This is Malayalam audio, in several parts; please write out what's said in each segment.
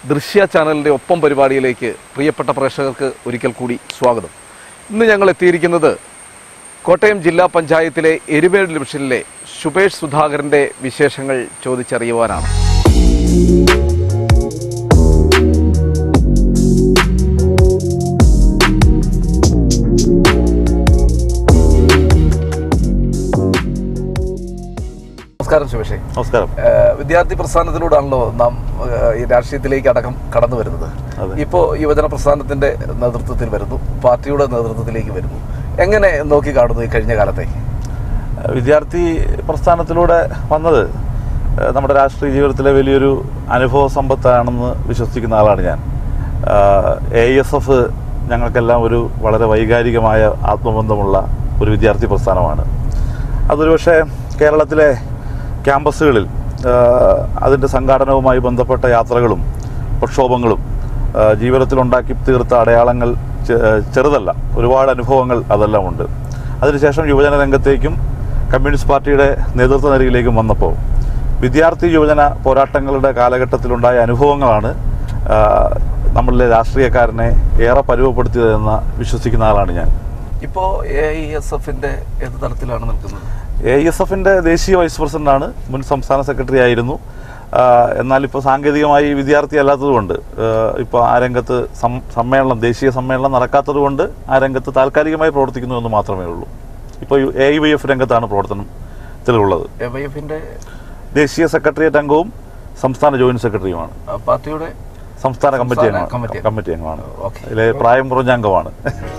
ദൃശ്യ ചാനലിൻ്റെ ഒപ്പം പരിപാടിയിലേക്ക് പ്രിയപ്പെട്ട പ്രേക്ഷകർക്ക് ഒരിക്കൽ കൂടി സ്വാഗതം ഇന്ന് ഞങ്ങൾ എത്തിയിരിക്കുന്നത് കോട്ടയം ജില്ലാ പഞ്ചായത്തിലെ എരുമേട് ഡിവിഷനിലെ ശുഭേഷ് സുധാകരൻ്റെ വിശേഷങ്ങൾ ചോദിച്ചറിയുവാനാണ് നമസ്കാരം ശുഭേഷേ നമസ്കാരം ഏഹ് വിദ്യാർത്ഥി പ്രസ്ഥാനത്തിലൂടെയാണല്ലോ നാം ഏഹ് ഈ രാഷ്ട്രീയത്തിലേക്ക് അടക്കം കടന്നു വരുന്നത് അതെ. ഇപ്പോൾ യുവജന പ്രസ്ഥാനത്തിന്റെ നേതൃത്വത്തിൽ വരുന്നു പാർട്ടിയുടെ നേതൃത്വത്തിലേക്ക് വരുന്നു എങ്ങനെ നോക്കി കാണുന്നു ഈ കഴിഞ്ഞ കാലത്തെ വിദ്യാർത്ഥി പ്രസ്ഥാനത്തിലൂടെ വന്നത് ഏഹ്, നമ്മുടെ രാഷ്ട്രീയ ജീവിതത്തിലെ വലിയൊരു അനുഭവ സമ്പത്താണെന്ന് വിശ്വസിക്കുന്ന ആളാണ് ഞാൻ എ എസ് എഫ് ഞങ്ങൾക്കെല്ലാം ഒരു വളരെ വൈകാരികമായ ആത്മബന്ധമുള്ള ഒരു വിദ്യാർത്ഥി പ്രസ്ഥാനമാണ് അതൊരു പക്ഷേ കേരളത്തിലെ ക്യാമ്പസുകളിൽ ഏഹ്, അതിൻ്റെ സംഘാടനവുമായി ബന്ധപ്പെട്ട യാത്രകളും പ്രക്ഷോഭങ്ങളും ഏഹ്, ജീവിതത്തിൽ ഉണ്ടാക്കി തീർത്ത അടയാളങ്ങൾ ചെ- ഏഹ്, ചെറുതല്ല ഒരുപാട് അനുഭവങ്ങൾ അതെല്ലാം ഉണ്ട് അതിനുശേഷം യുവജന രംഗത്തേക്കും കമ്മ്യൂണിസ്റ്റ് പാർട്ടിയുടെ നേതൃത്വ നിരയിലേക്കും വന്നപ്പോൾ വിദ്യാർത്ഥി യുവജന പോരാട്ടങ്ങളുടെ കാലഘട്ടത്തിലുണ്ടായ അനുഭവങ്ങളാണ് ഏഹ്, നമ്മളിലെ രാഷ്ട്രീയക്കാരനെ ഏറെ പരുവപ്പെടുത്തിയതെന്ന് വിശ്വസിക്കുന്ന ആളാണ് ഞാൻ ഇപ്പോൾ എ ഐ എസ് എഫിന്റെ ഏത് തലത്തിലാണ് നിൽക്കുന്നത് എ എസ് എഫിൻ്റെ ദേശീയ വൈസ് പ്രസിഡന്റാണ് മുൻ സംസ്ഥാന സെക്രട്ടറി ആയിരുന്നു ആ, എന്നാൽ ഇപ്പോൾ സാങ്കേതികമായി വിദ്യാർത്ഥി അല്ലാത്തതുകൊണ്ട് ഇപ്പോൾ ആ രംഗത്ത് സം- സമ്മേളനം ദേശീയ സമ്മേളനം നടക്കാത്തത് കൊണ്ട് ആ രംഗത്ത് താൽക്കാലികമായി പ്രവർത്തിക്കുന്നു എന്ന് മാത്രമേ ഉള്ളൂ ഇപ്പോൾ എ ഐ വൈ എഫ് രംഗത്താണ് പ്രവർത്തനത്തിലുള്ളത് എ വൈ എഫിന്റെ ദേശീയ സെക്രട്ടേറിയറ്റ് അംഗവും സംസ്ഥാന ജോയിന്റ് സെക്രട്ടറിയുമാണ് ആ, പാർട്ടിയുടെ സംസ്ഥാന കമ്മിറ്റി സംസ്ഥാന അംഗമാണ് കമ്മിറ്റി. കമ്മിറ്റി അംഗമാണ് ഓക്കെ. അതിലെ പ്രായം കുറഞ്ഞ അംഗമാണ്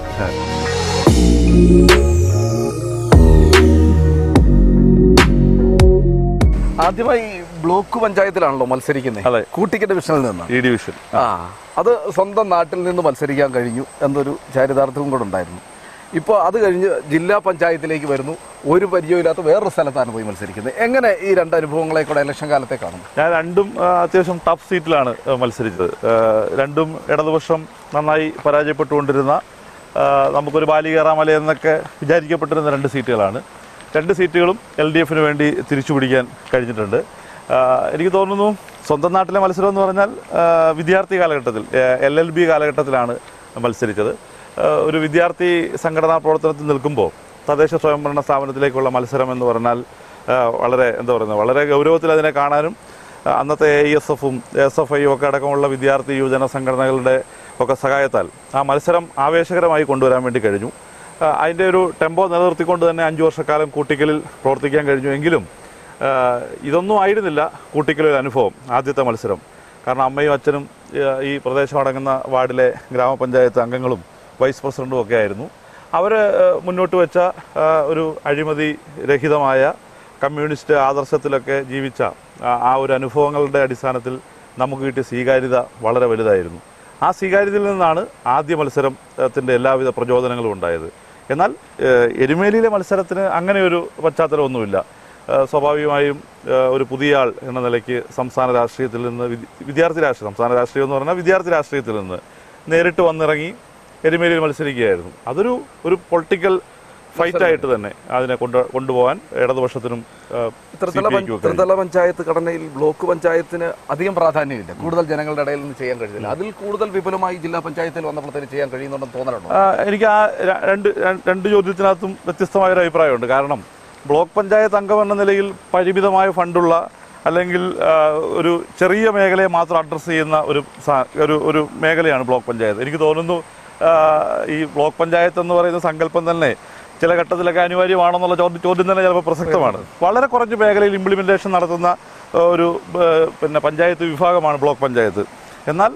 ആദ്യമായി ബ്ലോക്ക് പഞ്ചായത്തിലാണല്ലോ മത്സരിക്കുന്നത് അതെ. കൂട്ടിക്ക ഡിവിഷനിൽ നിന്ന് ഈ ഡിവിഷൻ ആ അത് സ്വന്തം നാട്ടിൽ നിന്ന് മത്സരിക്കാൻ കഴിഞ്ഞു എന്നൊരു ചാരിതാർത്ഥ്യവും കൂടെ ഉണ്ടായിരുന്നു ഇപ്പോൾ അത് കഴിഞ്ഞ് ജില്ലാ പഞ്ചായത്തിലേക്ക് വരുന്നു ഒരു പരിചയമില്ലാത്ത വേറൊരു സ്ഥലത്താണ് പോയി മത്സരിക്കുന്നത് എങ്ങനെ ഈ രണ്ട് അനുഭവങ്ങളെ കൂടെ ഇലക്ഷൻ കാലത്തെ കാണുന്നു ഞാൻ രണ്ടും ആ, അത്യാവശ്യം ടഫ് സീറ്റിലാണ് ആ, മത്സരിച്ചത് ആ, രണ്ടും ഇടതുപക്ഷം നന്നായി പരാജയപ്പെട്ടുകൊണ്ടിരുന്ന ആ, നമുക്കൊരു ബാലികേറാമല എന്നൊക്കെ വിചാരിക്കപ്പെട്ടിരുന്ന രണ്ട് സീറ്റുകളാണ് രണ്ട് സീറ്റുകളും എൽ ഡി എഫിന് വേണ്ടി തിരിച്ചു പിടിക്കാൻ കഴിഞ്ഞിട്ടുണ്ട് ആ, എനിക്ക് തോന്നുന്നു സ്വന്തം നാട്ടിലെ മത്സരം എന്ന് പറഞ്ഞാൽ ആ, വിദ്യാർത്ഥി കാലഘട്ടത്തിൽ എൽ എൽ ബി കാലഘട്ടത്തിലാണ് മത്സരിച്ചത് ആ, ഒരു വിദ്യാർത്ഥി സംഘടനാ പ്രവർത്തനത്തിൽ നിൽക്കുമ്പോൾ തദ്ദേശ സ്വയംഭരണ സ്ഥാപനത്തിലേക്കുള്ള മത്സരം എന്ന് പറഞ്ഞാൽ ആ, വളരെ എന്താ പറയുന്നത് വളരെ ഗൗരവത്തിൽ അതിനെ കാണാനും ആ, അന്നത്തെ എ എസ് എഫും എസ് എഫ് ഐയും ഒക്കെ അടക്കമുള്ള വിദ്യാർത്ഥി യുവജന സംഘടനകളുടെ ഒക്കെ സഹായത്താൽ ആ മത്സരം ആവേശകരമായി കൊണ്ടുവരാൻ വേണ്ടി കഴിഞ്ഞു ആ, അതിൻ്റെ ഒരു ടെമ്പോ നിലനിർത്തിക്കൊണ്ട് തന്നെ അഞ്ചു വർഷക്കാലം കൂട്ടിക്കലിൽ പ്രവർത്തിക്കാൻ കഴിഞ്ഞു എങ്കിലും ആ, ഇതൊന്നും ആയിരുന്നില്ല കൂട്ടിക്കലൊരു അനുഭവം ആദ്യത്തെ മത്സരം കാരണം അമ്മയും അച്ഛനും ആ, ഈ പ്രദേശം അടങ്ങുന്ന വാർഡിലെ ഗ്രാമപഞ്ചായത്ത് അംഗങ്ങളും വൈസ് പ്രസിഡന്റും ഒക്കെ ആയിരുന്നു അവർ മുന്നോട്ട് വെച്ച ആ, ഒരു അഴിമതി രഹിതമായ കമ്മ്യൂണിസ്റ്റ് ആദർശത്തിലൊക്കെ ജീവിച്ച ആ, ആ ഒരു അനുഭവങ്ങളുടെ അടിസ്ഥാനത്തിൽ നമുക്ക് കിട്ടിയ സ്വീകാര്യത വളരെ വലുതായിരുന്നു ആ സ്വീകാര്യതയിൽ നിന്നാണ് ആദ്യ മത്സരത്തിൻ്റെ എല്ലാവിധ പ്രചോദനങ്ങളും ഉണ്ടായത് എന്നാൽ ഏഹ്, എരുമേലിയിലെ മത്സരത്തിന് അങ്ങനെ ഒരു പശ്ചാത്തലമൊന്നുമില്ല ഏഹ്, സ്വാഭാവികമായും ഏഹ്, ഒരു പുതിയ ആൾ എന്ന നിലയ്ക്ക് സംസ്ഥാന രാഷ്ട്രീയത്തിൽ നിന്ന് വിദ്യ- വിദ്യാർത്ഥി രാഷ്ട്രീയം സംസ്ഥാന രാഷ്ട്രീയം എന്ന് പറഞ്ഞാൽ വിദ്യാർത്ഥി രാഷ്ട്രീയത്തിൽ നിന്ന് നേരിട്ട് വന്നിറങ്ങി എരുമേലിയിൽ മത്സരിക്കുകയായിരുന്നു അതൊരു ഒരു പൊളിറ്റിക്കൽ ഫൈറ്റ് ആയിട്ട് തന്നെ അതിനെ കൊണ്ട് കൊണ്ടുപോകാൻ ഇടതുപക്ഷത്തിനും ഏഹ്, ത്രിതല CPI ക്കും പഞ്ച- ഒക്കെ ത്രിതല പഞ്ചായത്ത് ഘടനയിൽ ബ്ലോക്ക് പഞ്ചായത്തിന് അധികം പ്രാധാന്യമില്ല കൂടുതൽ ജനങ്ങളുടെ ഇടയിൽ നിന്ന് ചെയ്യാൻ കഴിയുന്നില്ല അതിൽ കൂടുതൽ വിപുലമായി ജില്ലാ പഞ്ചായത്തിൽ വന്നപ്പോഴത്തേന് ചെയ്യാൻ കഴിയുന്നുണ്ടെന്ന് തോന്നലുണ്ടോ ആ, എനിക്ക് ആ ര- രണ്ട് ര- രണ്ട് ചോദ്യത്തിനകത്തും വ്യത്യസ്തമായ ഒരു അഭിപ്രായമുണ്ട് കാരണം ബ്ലോക്ക് പഞ്ചായത്ത് അംഗം എന്ന നിലയിൽ പരിമിതമായ ഫണ്ടുള്ള അല്ലെങ്കിൽ ആ, ഒരു ചെറിയ മേഖലയെ മാത്രം അഡ്രസ്സ് ചെയ്യുന്ന ഒരു സാ- ഒരു ഒരു മേഖലയാണ് ബ്ലോക്ക് പഞ്ചായത്ത് എനിക്ക് തോന്നുന്നു ആ, ഈ ബ്ലോക്ക് പഞ്ചായത്ത് എന്ന് പറയുന്ന സങ്കല്പം തന്നെ ചില ഘട്ടത്തിലൊക്കെ അനിവാര്യമാണെന്നുള്ള ചോദ്യം ചോദ്യം തന്നെ ചിലപ്പോൾ പ്രസക്തമാണ് വളരെ കുറച്ച് മേഖലയിൽ ഇംപ്ലിമെന്റേഷൻ നടത്തുന്ന ആ, ഒരു ആ, പിന്നെ പഞ്ചായത്ത് വിഭാഗമാണ് ബ്ലോക്ക് പഞ്ചായത്ത് എന്നാൽ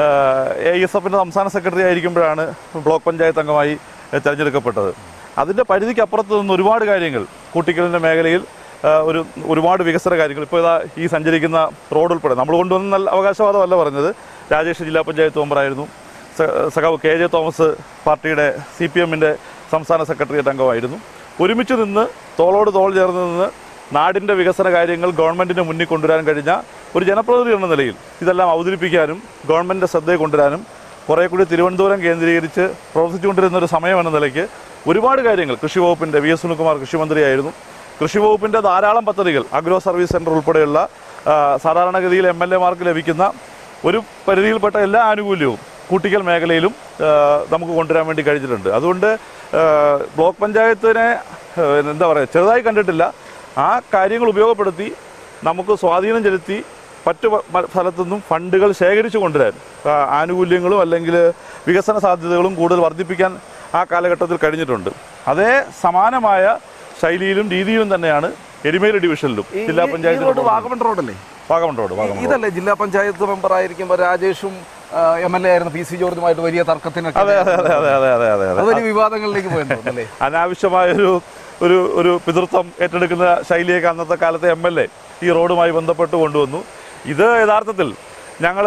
എ എസ് എഫിന്റെ സംസ്ഥാന സെക്രട്ടറി ആയിരിക്കുമ്പോഴാണ് ബ്ലോക്ക് പഞ്ചായത്ത് അംഗമായി ഏഹ്, തെരഞ്ഞെടുക്കപ്പെട്ടത് അതിന്റെ പരിധിക്ക് അപ്പുറത്ത് നിന്ന് ഒരുപാട് കാര്യങ്ങൾ കൂട്ടിക്കലിന്റെ മേഖലയിൽ ആ, ഒരു ഒരുപാട് വികസന കാര്യങ്ങൾ ഇപ്പോൾ ഇതാ ഈ സഞ്ചരിക്കുന്ന റോഡ് ഉൾപ്പെടെ നമ്മൾ കൊണ്ടുവന്ന നല്ല അവകാശവാദമല്ല പറഞ്ഞത് രാജേഷ് ജില്ലാ പഞ്ചായത്ത് മെമ്പറായിരുന്നു സ- സഖാവ് കെ ജെ തോമസ് പാർട്ടിയുടെ സി പി എമ്മിൻ്റെ സംസ്ഥാന സെക്രട്ടേറിയറ്റ് അംഗമായിരുന്നു ഒരുമിച്ച് നിന്ന് തോളോട് തോൾ ചേർന്ന് നിന്ന് നാടിൻ്റെ വികസന കാര്യങ്ങൾ ഗവൺമെൻറ്റിന് മുന്നിൽ കൊണ്ടുവരാൻ കഴിഞ്ഞ ഒരു ജനപ്രതിനിധി എന്ന നിലയിൽ ഇതെല്ലാം അവതരിപ്പിക്കാനും ഗവൺമെൻറ്റിൻ്റെ ശ്രദ്ധയിൽ കൊണ്ടുവരാനും കുറേ കൂടി തിരുവനന്തപുരം കേന്ദ്രീകരിച്ച് പ്രവർത്തിച്ചുകൊണ്ടിരുന്ന ഒരു സമയം എന്ന നിലയ്ക്ക് ഒരുപാട് കാര്യങ്ങൾ കൃഷി വകുപ്പിൻ്റെ വി എസ് സുനിൽകുമാർ കൃഷിമന്ത്രിയായിരുന്നു കൃഷി വകുപ്പിൻ്റെ ധാരാളം പദ്ധതികൾ അഗ്രോ സർവീസ് സെൻറ്റർ ഉൾപ്പെടെയുള്ള ആ, സാധാരണഗതിയിൽ എം എൽ എമാർക്ക് ലഭിക്കുന്ന ഒരു പരിധിയിൽപ്പെട്ട എല്ലാ ആനുകൂല്യവും കൂട്ടിക്കൽ മേഖലയിലും ആ, നമുക്ക് കൊണ്ടുവരാൻ വേണ്ടി കഴിഞ്ഞിട്ടുണ്ട് അതുകൊണ്ട് ആ, ബ്ലോക്ക് പഞ്ചായത്തിനെ ആ, എന്താ പറയുക ചെറുതായി കണ്ടിട്ടില്ല ആ കാര്യങ്ങൾ ഉപയോഗപ്പെടുത്തി നമുക്ക് സ്വാധീനം ചെലുത്തി മറ്റു പ- മ- സ്ഥലത്തുനിന്നും ഫണ്ടുകൾ ശേഖരിച്ചു കൊണ്ടുവരാൻ ആ, ആനുകൂല്യങ്ങളും അല്ലെങ്കിൽ വികസന സാധ്യതകളും കൂടുതൽ വർദ്ധിപ്പിക്കാൻ ആ കാലഘട്ടത്തിൽ കഴിഞ്ഞിട്ടുണ്ട് അതേ സമാനമായ ശൈലിയിലും രീതിയിലും തന്നെയാണ് എരുമേലി ഡിവിഷനിലും ഈ- ജില്ലാ ഈ- ഈ പഞ്ചായത്ത് റോഡ് വാഗമൺ റോഡല്ലേ വാഗമൺ റോഡ് വാഗമൺ റോഡ്. ഇതല്ലേ ജില്ലാ പഞ്ചായത്ത് മെമ്പർ ആയിരിക്കുമ്പോൾ രാജേഷും എം എൽ എ ആയിരുന്നു പി സി ജോർജുമായിട്ട് വലിയ തർക്കത്തിനൊക്കെ അതെ അതെ അതെ അതെ അതെ അതെ അതെ അത് അതെ വലിയ വിവാദങ്ങളിലേക്ക് പോയിരുന്നു അല്ലേ അനാവശ്യമായൊരു ഒരു ഒരു പിതൃത്വം ഏറ്റെടുക്കുന്ന ശൈലിയൊക്കെ അന്നത്തെ കാലത്തെ എം എൽ എ ഈ റോഡുമായി ബന്ധപ്പെട്ട് കൊണ്ടുവന്നു ഇത് യഥാർത്ഥത്തിൽ ഞങ്ങൾ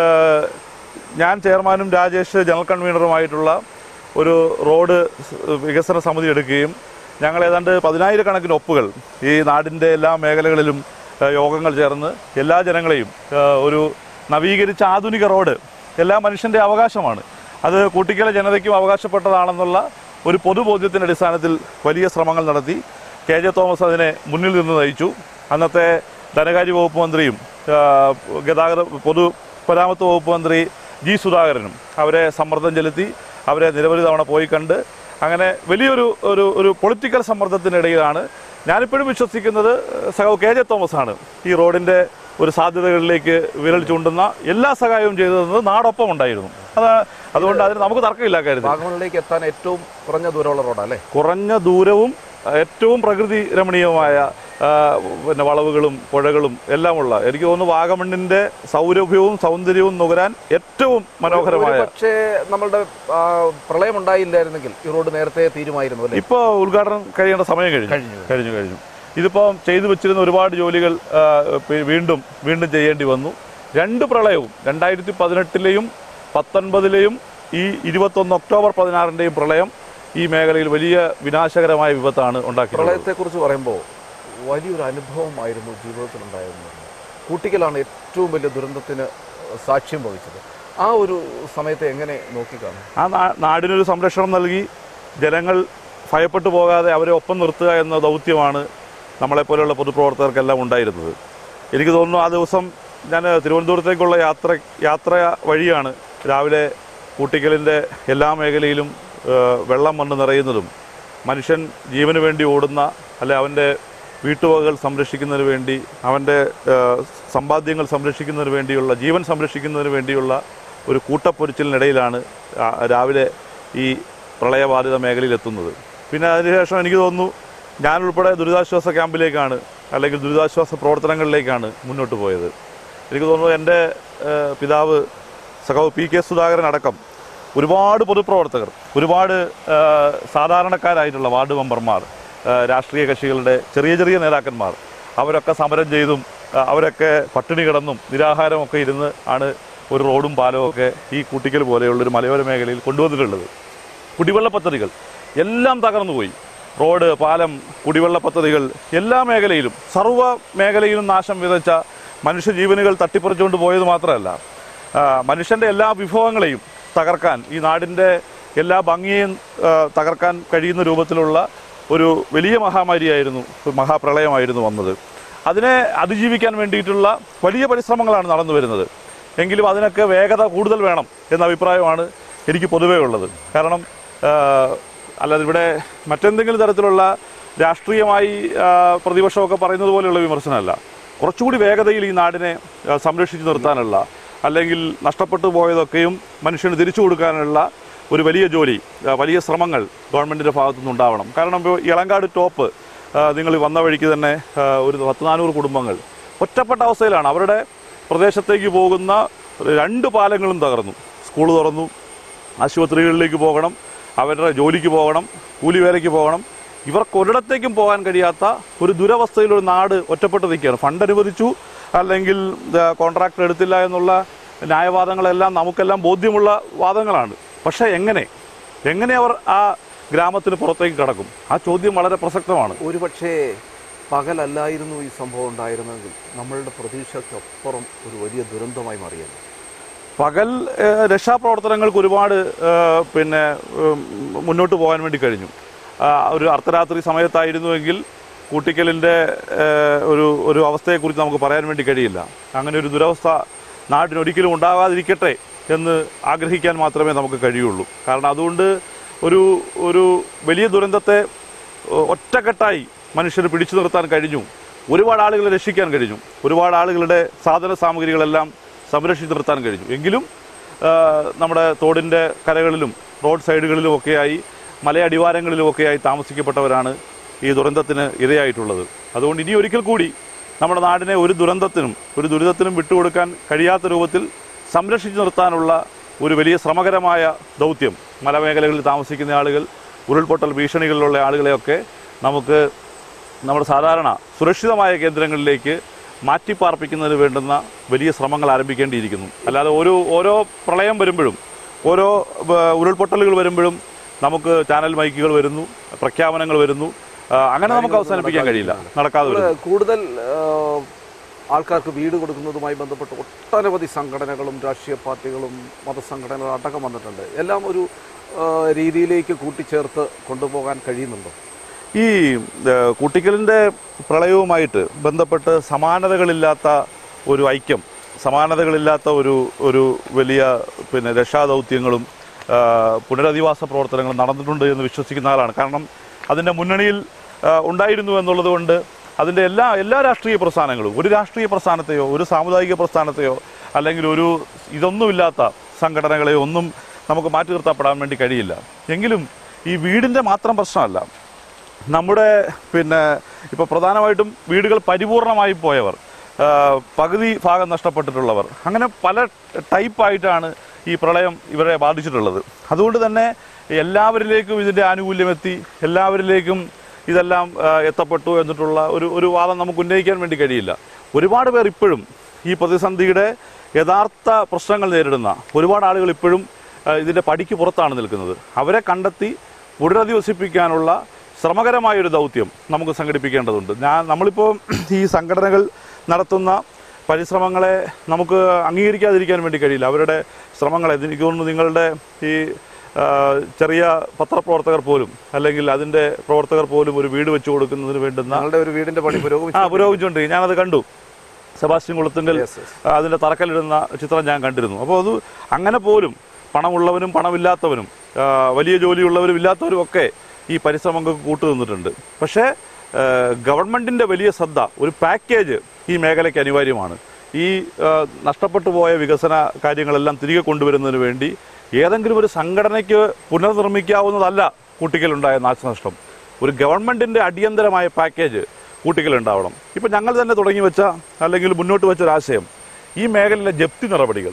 ഞാൻ ചെയർമാനും രാജേഷ് ജനറൽ കൺവീനറുമായിട്ടുള്ള ഒരു റോഡ് സ് വികസന സമിതി എടുക്കുകയും ഞങ്ങൾ ഏതാണ്ട് പതിനായിരക്കണക്കിന് ഒപ്പുകൾ ഈ നാടിൻ്റെ എല്ലാ മേഖലകളിലും ഏഹ്, യോഗങ്ങൾ ചേർന്ന് എല്ലാ ജനങ്ങളെയും ഏഹ്, ഒരു നവീകരിച്ച ആധുനിക റോഡ് എല്ലാ മനുഷ്യൻ്റെ അവകാശമാണ് അത് കൂട്ടിക്കല ജനതയ്ക്കും അവകാശപ്പെട്ടതാണെന്നുള്ള ഒരു പൊതുബോധ്യത്തിൻ്റെ അടിസ്ഥാനത്തിൽ വലിയ ശ്രമങ്ങൾ നടത്തി കെ ജെ തോമസ് അതിനെ മുന്നിൽ നിന്ന് നയിച്ചു അന്നത്തെ ധനകാര്യ വകുപ്പ് മന്ത്രിയും ആ, ഗതാഗത പൊതു പൊതുമരാമത്ത് വകുപ്പ് മന്ത്രി ജി സുധാകരനും അവരെ സമ്മർദ്ദം ചെലുത്തി അവരെ നിരവധി തവണ പോയി കണ്ട് അങ്ങനെ വലിയൊരു ഒരു ഒരു പൊളിറ്റിക്കൽ സമ്മർദ്ദത്തിനിടയിലാണ് ഞാനിപ്പോഴും വിശ്വസിക്കുന്നത് സഹവ് കെ ജെ തോമസ് ആണ് ഈ റോഡിൻ്റെ ഒരു സാധ്യതകളിലേക്ക് വിരൽ ചൂണ്ടുന്ന എല്ലാ സഹായവും ചെയ്തതെന്ന് നാടൊപ്പം ഉണ്ടായിരുന്നു അത് അതുകൊണ്ട് അതിന് നമുക്ക് തർക്കമില്ല കാര്യത്തിൽ വാഗമണിലേക്ക് എത്താൻ ഏറ്റവും കുറഞ്ഞ ദൂരമുള്ള റോഡല്ലേ കുറഞ്ഞ ദൂരവും ഏറ്റവും പ്രകൃതി രമണീയമായ ആ, പിന്നെ വളവുകളും പുഴകളും എല്ലാമുള്ള എനിക്ക് തോന്നുന്നു വാഗമണ്ണിന്റെ സൗരഭ്യവും സൗന്ദര്യവും നുകരാൻ ഏറ്റവും മനോഹരമായ പക്ഷേ നമ്മളുടെ ആ, പ്രളയം ഉണ്ടായില്ലായിരുന്നെങ്കിൽ ഈ റോഡ് നേരത്തെ തീരുമായിരുന്നു അല്ലേ ഇപ്പോൾ ഉദ്ഘാടനം കഴിയേണ്ട സമയം കഴിഞ്ഞു കഴിഞ്ഞു. കഴിഞ്ഞു കഴിഞ്ഞു ഇതിപ്പോൾ ചെയ്തു വെച്ചിരുന്ന ഒരുപാട് ജോലികൾ ആ, പി- വീണ്ടും വീണ്ടും ചെയ്യേണ്ടി വന്നു രണ്ട് പ്രളയവും രണ്ടായിരത്തി പതിനെട്ടിലെയും പത്തൊൻപതിലെയും ഈ ഇരുപത്തൊന്ന് ഒക്ടോബർ പതിനാറിൻ്റെയും പ്രളയം ഈ മേഖലയിൽ വലിയ വിനാശകരമായ വിപത്താണ് ഉണ്ടാക്കിയത് പ്രളയത്തെക്കുറിച്ച് പറയുമ്പോൾ വലിയൊരു അനുഭവമായിരുന്നു ജീവിതത്തിൽ ഉണ്ടായിരുന്നത് കൂട്ടിക്കലാണ് ഏറ്റവും വലിയ ദുരന്തത്തിന് സാക്ഷ്യം വഹിച്ചത് ആ ഒരു സമയത്തെ എങ്ങനെ നോക്കിക്കാണും ആ നാ- നാടിനൊരു സംരക്ഷണം നൽകി ജനങ്ങൾ ഭയപ്പെട്ടു പോകാതെ അവരെ ഒപ്പം നിർത്തുക എന്ന ദൗത്യമാണ് നമ്മളെപ്പോലെയുള്ള പൊതുപ്രവർത്തകർക്കെല്ലാം ഉണ്ടായിരുന്നത് എനിക്ക് തോന്നുന്നു ആ ദിവസം ഞാൻ തിരുവനന്തപുരത്തേക്കുള്ള യാത്ര യാത്ര വഴിയാണ് രാവിലെ കൂട്ടിക്കലിൻ്റെ എല്ലാ മേഖലയിലും ഏഹ്, വെള്ളം വന്ന് നിറയുന്നതും മനുഷ്യൻ ജീവന് വേണ്ടി ഓടുന്ന അല്ലെ അവൻ്റെ വീട്ടുവകകൾ സംരക്ഷിക്കുന്നതിന് വേണ്ടി അവൻ്റെ ഏഹ്, സമ്പാദ്യങ്ങൾ സംരക്ഷിക്കുന്നതിന് വേണ്ടിയുള്ള ജീവൻ സംരക്ഷിക്കുന്നതിന് വേണ്ടിയുള്ള ഒരു കൂട്ടപ്പൊരിച്ചിലിനിടയിലാണ് ആ- രാവിലെ ഈ പ്രളയബാധിത മേഖലയിൽ എത്തുന്നത് പിന്നെ അതിനുശേഷം എനിക്ക് തോന്നുന്നു ഞാൻ ഉൾപ്പെടെ ദുരിതാശ്വാസ ക്യാമ്പിലേക്കാണ് അല്ലെങ്കിൽ ദുരിതാശ്വാസ പ്രവർത്തനങ്ങളിലേക്കാണ് മുന്നോട്ട് പോയത് എനിക്ക് തോന്നുന്നു എൻ്റെ ഏഹ്, പിതാവ് സഖാവ് പി കെ സുധാകരൻ അടക്കം ഒരുപാട് പൊതുപ്രവർത്തകർ ഒരുപാട് ഏഹ്, സാധാരണക്കാരായിട്ടുള്ള വാർഡ് മെമ്പർമാർ ഏഹ്, രാഷ്ട്രീയ കക്ഷികളുടെ ചെറിയ ചെറിയ നേതാക്കന്മാർ അവരൊക്കെ സമരം ചെയ്തും ഏഹ്, അവരൊക്കെ പട്ടിണി കിടന്നും നിരാഹാരമൊക്കെ ഇരുന്ന് ആണ് ഒരു റോഡും പാലവും ഒക്കെ ഈ കൂട്ടിക്കൽ പോലെയുള്ള ഒരു മലയോര മേഖലയിൽ കൊണ്ടുവന്നിട്ടുള്ളത് കുടിവെള്ള പദ്ധതികൾ എല്ലാം തകർന്നുപോയി റോഡ് പാലം കുടിവെള്ള പദ്ധതികൾ എല്ലാ മേഖലയിലും സർവ്വ മേഖലയിലും നാശം വിതച്ച മനുഷ്യജീവനുകൾ തട്ടിപ്പറിച്ചുകൊണ്ട് പോയത് മാത്രമല്ല ആ, മനുഷ്യന്റെ എല്ലാ വിഭവങ്ങളെയും തകർക്കാൻ ഈ നാടിൻ്റെ എല്ലാ ഭംഗിയെയും ആ, തകർക്കാൻ കഴിയുന്ന രൂപത്തിലുള്ള ഒരു വലിയ മഹാമാരിയായിരുന്നു ഒരു മഹാപ്രളയമായിരുന്നു വന്നത് അതിനെ അതിജീവിക്കാൻ വേണ്ടിയിട്ടുള്ള വലിയ പരിശ്രമങ്ങളാണ് നടന്നു വരുന്നത് എങ്കിലും അതിനൊക്കെ വേഗത കൂടുതൽ വേണം എന്ന അഭിപ്രായമാണ് എനിക്ക് പൊതുവേ ഉള്ളത് കാരണം ആ, അല്ലാതെ ഇവിടെ മറ്റെന്തെങ്കിലും തരത്തിലുള്ള രാഷ്ട്രീയമായി ആ, പ്രതിപക്ഷമൊക്കെ പറയുന്നത് പോലെയുള്ള വിമർശനമല്ല കുറച്ചുകൂടി വേഗതയിൽ ഈ നാടിനെ ആ, സംരക്ഷിച്ചു നിർത്താനുള്ള അല്ലെങ്കിൽ നഷ്ടപ്പെട്ടു പോയതൊക്കെയും മനുഷ്യന് തിരിച്ചു കൊടുക്കാനുള്ള ഒരു വലിയ ജോലി ആ, വലിയ ശ്രമങ്ങൾ ഗവൺമെൻറ്റിൻ്റെ ഭാഗത്തുനിന്ന് ഉണ്ടാവണം കാരണം ഇപ്പോൾ ഇളങ്കാട് ടോപ്പ് ആ, നിങ്ങൾ വന്ന വഴിക്ക് തന്നെ ആ, ഒരു പത്ത് നാനൂറ് കുടുംബങ്ങൾ ഒറ്റപ്പെട്ട അവസ്ഥയിലാണ് അവരുടെ പ്രദേശത്തേക്ക് പോകുന്ന രണ്ട് പാലങ്ങളും തകർന്നു സ്കൂൾ തുറന്നു ആശുപത്രികളിലേക്ക് പോകണം അവരുടെ ജോലിക്ക് പോകണം കൂലിവേലയ്ക്ക് പോകണം ഇവർക്ക് ഒരിടത്തേക്കും പോകാൻ കഴിയാത്ത ഒരു ദുരവസ്ഥയിൽ ഒരു നാട് ഒറ്റപ്പെട്ട് നിൽക്കുകയാണ് ഫണ്ട് അനുവദിച്ചു അല്ലെങ്കിൽ കോൺട്രാക്ടർ എടുത്തില്ല എന്നുള്ള ന്യായവാദങ്ങളെല്ലാം നമുക്കെല്ലാം ബോധ്യമുള്ള വാദങ്ങളാണ് പക്ഷേ എങ്ങനെ എങ്ങനെ അവർ ആ ഗ്രാമത്തിന് പുറത്തേക്ക് കടക്കും ആ ചോദ്യം വളരെ പ്രസക്തമാണ് ഒരുപക്ഷേ പകലല്ലായിരുന്നു ഈ സംഭവം ഉണ്ടായിരുന്നെങ്കിൽ നമ്മളുടെ പ്രതീക്ഷയ്ക്കപ്പുറം ഒരു വലിയ ദുരന്തമായി മാറിയത് പകൽ ഏഹ്, രക്ഷാപ്രവർത്തനങ്ങൾക്ക് ഒരുപാട് ഏഹ്, പിന്നെ ഉം, മുന്നോട്ട് പോകാൻ വേണ്ടി കഴിഞ്ഞു ആ, ഒരു അർദ്ധരാത്രി സമയത്തായിരുന്നുവെങ്കിൽ കൂട്ടിക്കലിൻ്റെ ഏഹ്, ഒരു ഒരു അവസ്ഥയെക്കുറിച്ച് നമുക്ക് പറയാൻ വേണ്ടി കഴിയില്ല അങ്ങനെ ഒരു ദുരവസ്ഥ നാടിന് ഒരിക്കലും ഉണ്ടാകാതിരിക്കട്ടെ എന്ന് ആഗ്രഹിക്കാൻ മാത്രമേ നമുക്ക് കഴിയുള്ളൂ കാരണം അതുകൊണ്ട് ഒരു ഒരു വലിയ ദുരന്തത്തെ ഒ- ഒറ്റക്കെട്ടായി മനുഷ്യന് പിടിച്ചു നിർത്താൻ കഴിഞ്ഞു ഒരുപാട് ആളുകളെ രക്ഷിക്കാൻ കഴിഞ്ഞു ഒരുപാട് ആളുകളുടെ സാധന സാമഗ്രികളെല്ലാം സംരക്ഷിച്ചു നിർത്താൻ കഴിഞ്ഞു എങ്കിലും ആ, നമ്മുടെ തോടിൻ്റെ കരകളിലും റോഡ് സൈഡുകളിലും ഒക്കെയായി മലയടിവാരങ്ങളിലും ഒക്കെയായി താമസിക്കപ്പെട്ടവരാണ് ഈ ദുരന്തത്തിന് ഇരയായിട്ടുള്ളത് അതുകൊണ്ട് ഇനി ഒരിക്കൽ കൂടി നമ്മുടെ നാടിനെ ഒരു ദുരന്തത്തിനും ഒരു ദുരിതത്തിനും വിട്ടുകൊടുക്കാൻ കഴിയാത്ത രൂപത്തിൽ സംരക്ഷിച്ചു നിർത്താനുള്ള ഒരു വലിയ ശ്രമകരമായ ദൗത്യം മലമേഖലകളിൽ താമസിക്കുന്ന ആളുകൾ ഉരുൾപൊട്ടൽ ഭീഷണികളിലുള്ള ആളുകളെയൊക്കെ നമുക്ക് നമ്മുടെ സാധാരണ സുരക്ഷിതമായ കേന്ദ്രങ്ങളിലേക്ക് മാറ്റിപ്പാർപ്പിക്കുന്നതിന് വേണ്ടുന്ന വലിയ ശ്രമങ്ങൾ ആരംഭിക്കേണ്ടിയിരിക്കുന്നു അല്ലാതെ ഓരോ ഓരോ പ്രളയം വരുമ്പോഴും ഓരോ ഏർ, ഉരുൾപൊട്ടലുകൾ വരുമ്പോഴും നമുക്ക് ചാനൽ മൈക്കുകൾ വരുന്നു പ്രഖ്യാപനങ്ങൾ വരുന്നു ആ, അങ്ങനെ നമുക്ക് അവസാനിപ്പിക്കാൻ കഴിയില്ല നടക്കാതെ വരുന്നു കൂടുതൽ ആ, ആൾക്കാർക്ക് വീട് കൊടുക്കുന്നതുമായി ബന്ധപ്പെട്ട് ഒട്ടനവധി സംഘടനകളും രാഷ്ട്രീയ പാർട്ടികളും മതസംഘടനകളും അടക്കം വന്നിട്ടുണ്ട് എല്ലാം ഒരു ആ, രീതിയിലേക്ക് കൂട്ടിച്ചേർത്ത് കൊണ്ടുപോകാൻ കഴിയുന്നുണ്ടോ ഈ ഏഹ്, കൂട്ടിക്കലിൻ്റെ പ്രളയവുമായിട്ട് ബന്ധപ്പെട്ട് സമാനതകളില്ലാത്ത ഒരു ഐക്യം സമാനതകളില്ലാത്ത ഒരു ഒരു വലിയ പിന്നെ രക്ഷാദൗത്യങ്ങളും ആ, പുനരധിവാസ പ്രവർത്തനങ്ങളും നടന്നിട്ടുണ്ട് എന്ന് വിശ്വസിക്കുന്ന ആളാണ് കാരണം അതിൻ്റെ മുന്നണിയിൽ ആ, ഉണ്ടായിരുന്നു എന്നുള്ളത് കൊണ്ട് അതിൻ്റെ എല്ലാ എല്ലാ രാഷ്ട്രീയ പ്രസ്ഥാനങ്ങളും ഒരു രാഷ്ട്രീയ പ്രസ്ഥാനത്തെയോ ഒരു സാമുദായിക പ്രസ്ഥാനത്തെയോ അല്ലെങ്കിൽ ഒരു ഇതൊന്നുമില്ലാത്ത സംഘടനകളെയോ ഒന്നും നമുക്ക് മാറ്റി നിർത്തപ്പെടാൻ വേണ്ടി കഴിയില്ല എങ്കിലും ഈ വീടിൻ്റെ മാത്രം പ്രശ്നമല്ല നമ്മുടെ പിന്നെ ഇപ്പോൾ പ്രധാനമായിട്ടും വീടുകൾ പരിപൂർണമായി പോയവർ ആ, പകുതി ഭാഗം നഷ്ടപ്പെട്ടിട്ടുള്ളവർ അങ്ങനെ പല ടൈപ്പായിട്ടാണ് ഈ പ്രളയം ഇവരെ ബാധിച്ചിട്ടുള്ളത് അതുകൊണ്ട് തന്നെ എല്ലാവരിലേക്കും ഇതിൻ്റെ ആനുകൂല്യം എത്തി എല്ലാവരിലേക്കും ഇതെല്ലാം ആ, എത്തപ്പെട്ടു എന്നിട്ടുള്ള ഒരു ഒരു വാദം നമുക്ക് ഉന്നയിക്കാൻ വേണ്ടി കഴിയില്ല ഒരുപാട് പേർ ഇപ്പോഴും ഈ പ്രതിസന്ധിയുടെ യഥാർത്ഥ പ്രശ്നങ്ങൾ നേരിടുന്ന ഒരുപാട് ആളുകൾ ഇപ്പോഴും ആ, ഇതിൻ്റെ പടിക്ക് പുറത്താണ് നിൽക്കുന്നത് അവരെ കണ്ടെത്തി പുനരധിവസിപ്പിക്കാനുള്ള ശ്രമകരമായ ഒരു ദൗത്യം നമുക്ക് സംഘടിപ്പിക്കേണ്ടതുണ്ട് ഞാൻ നമ്മളിപ്പോൾ ഈ സംഘടനകൾ നടത്തുന്ന പരിശ്രമങ്ങളെ നമുക്ക് അംഗീകരിക്കാതിരിക്കാൻ വേണ്ടി കഴിയില്ല അവരുടെ ശ്രമങ്ങളെ എനിക്ക് തോന്നുന്നു നിങ്ങളുടെ ഈ ആ, ചെറിയ പത്രപ്രവർത്തകർ പോലും അല്ലെങ്കിൽ അതിൻ്റെ പ്രവർത്തകർ പോലും ഒരു വീട് വെച്ചു കൊടുക്കുന്നതിന് വേണ്ടുന്ന ഞങ്ങളുടെ ഒരു വീടിന്റെ പണി ആ പുരോഗമിച്ചു പുരോഗമിച്ചുകൊണ്ടിരിക്കും ഞാനത് കണ്ടു സെബാസ്റ്റ്യൻ കുളത്തിങ്കൽ Yes, yes. ആ, അതിന്റെ തറക്കല്ലിടുന്ന ചിത്രം ഞാൻ കണ്ടിരുന്നു അപ്പോൾ അത് അങ്ങനെ പോലും പണമുള്ളവനും പണമില്ലാത്തവനും ആ, വലിയ ജോലിയുള്ളവരും ഇല്ലാത്തവരും ഒക്കെ ഈ പരിശ്രമങ്ങൾക്ക് കൂട്ടുനിന്നിട്ടുണ്ട് പക്ഷേ ആ, ഗവൺമെന്റിന്റെ വലിയ ശ്രദ്ധ ഒരു പാക്കേജ് ഈ മേഖലയ്ക്ക് അനിവാര്യമാണ് ഈ ആ, നഷ്ടപ്പെട്ടു പോയ വികസന കാര്യങ്ങളെല്ലാം തിരികെ കൊണ്ടുവരുന്നതിന് വേണ്ടി ഏതെങ്കിലും ഒരു സംഘടനയ്ക്ക് പുനർനിർമ്മിക്കാവുന്നതല്ല കൂട്ടിക്കലുണ്ടായ നാശനഷ്ടം ഒരു ഗവൺമെന്റിന്റെ അടിയന്തരമായ പാക്കേജ് കൂട്ടിക്കലുണ്ടാവണം ഇപ്പം ഞങ്ങൾ തന്നെ തുടങ്ങി വെച്ച അല്ലെങ്കിൽ മുന്നോട്ട് വെച്ച ഒരു ആശയം ഈ മേഖലയിലെ ജപ്തി നടപടികൾ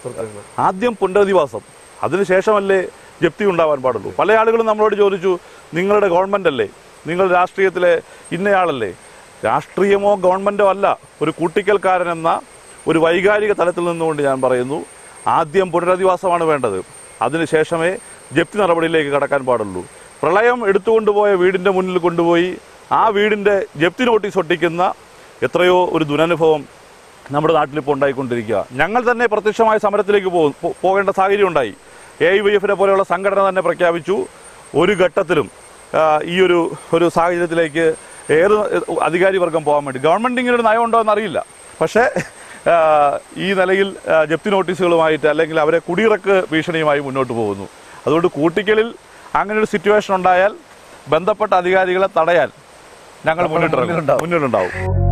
ആദ്യം പുനരധിവാസം അതിനുശേഷമല്ലേ ജപ്തി ഉണ്ടാവാൻ പാടുള്ളൂ പല ആളുകളും നമ്മളോട് ചോദിച്ചു നിങ്ങളുടെ ഗവൺമെന്റ് അല്ലേ നിങ്ങൾ രാഷ്ട്രീയത്തിലെ ഇന്നയാളല്ലേ രാഷ്ട്രീയമോ ഗവൺമെന്റോ അല്ല ഒരു കൂട്ടിക്കൽക്കാരൻ എന്ന ഒരു വൈകാരിക തലത്തിൽ നിന്നുകൊണ്ട് ഞാൻ പറയുന്നു ആദ്യം പുനരധിവാസമാണ് വേണ്ടത് അതിനുശേഷമേ ജപ്തി നടപടിയിലേക്ക് കടക്കാൻ പാടുള്ളൂ പ്രളയം എടുത്തുകൊണ്ടുപോയ വീടിന്റെ മുന്നിൽ കൊണ്ടുപോയി ആ വീടിന്റെ ജപ്തി നോട്ടീസ് ഒട്ടിക്കുന്ന എത്രയോ ഒരു ദുരനുഭവം നമ്മുടെ നാട്ടിലിപ്പോൾ ഉണ്ടായിക്കൊണ്ടിരിക്കുക ഞങ്ങൾ തന്നെ പ്രത്യക്ഷമായ സമരത്തിലേക്ക് പോ- പോ- പോകേണ്ട സാഹചര്യം ഉണ്ടായി എ ഐ വൈ എഫിനെ പോലെയുള്ള സംഘടന തന്നെ പ്രഖ്യാപിച്ചു ഒരു ഘട്ടത്തിലും ആ, ഈ ഒരു ഒരു സാഹചര്യത്തിലേക്ക് ഏത് അധികാരി വർഗം പോകാൻ വേണ്ടി ഗവൺമെന്റ് ഇങ്ങനെ ഒരു നയം ഉണ്ടോ എന്നറിയില്ല പക്ഷേ ആ, ഈ നിലയിൽ ആ, ജപ്തി നോട്ടീസുകളുമായിട്ട് അല്ലെങ്കിൽ അവരെ കുടിയിറക്ക് ഭീഷണിയുമായി മുന്നോട്ട് പോകുന്നു അതുകൊണ്ട് കൂട്ടിക്കലിൽ അങ്ങനെ ഒരു സിറ്റുവേഷൻ ഉണ്ടായാൽ ബന്ധപ്പെട്ട അധികാരികളെ തടയാൻ ഞങ്ങൾ മുന്നിട്ടിറങ്ങും മുന്നിലുണ്ടാവും. മുന്നിലുണ്ടാവും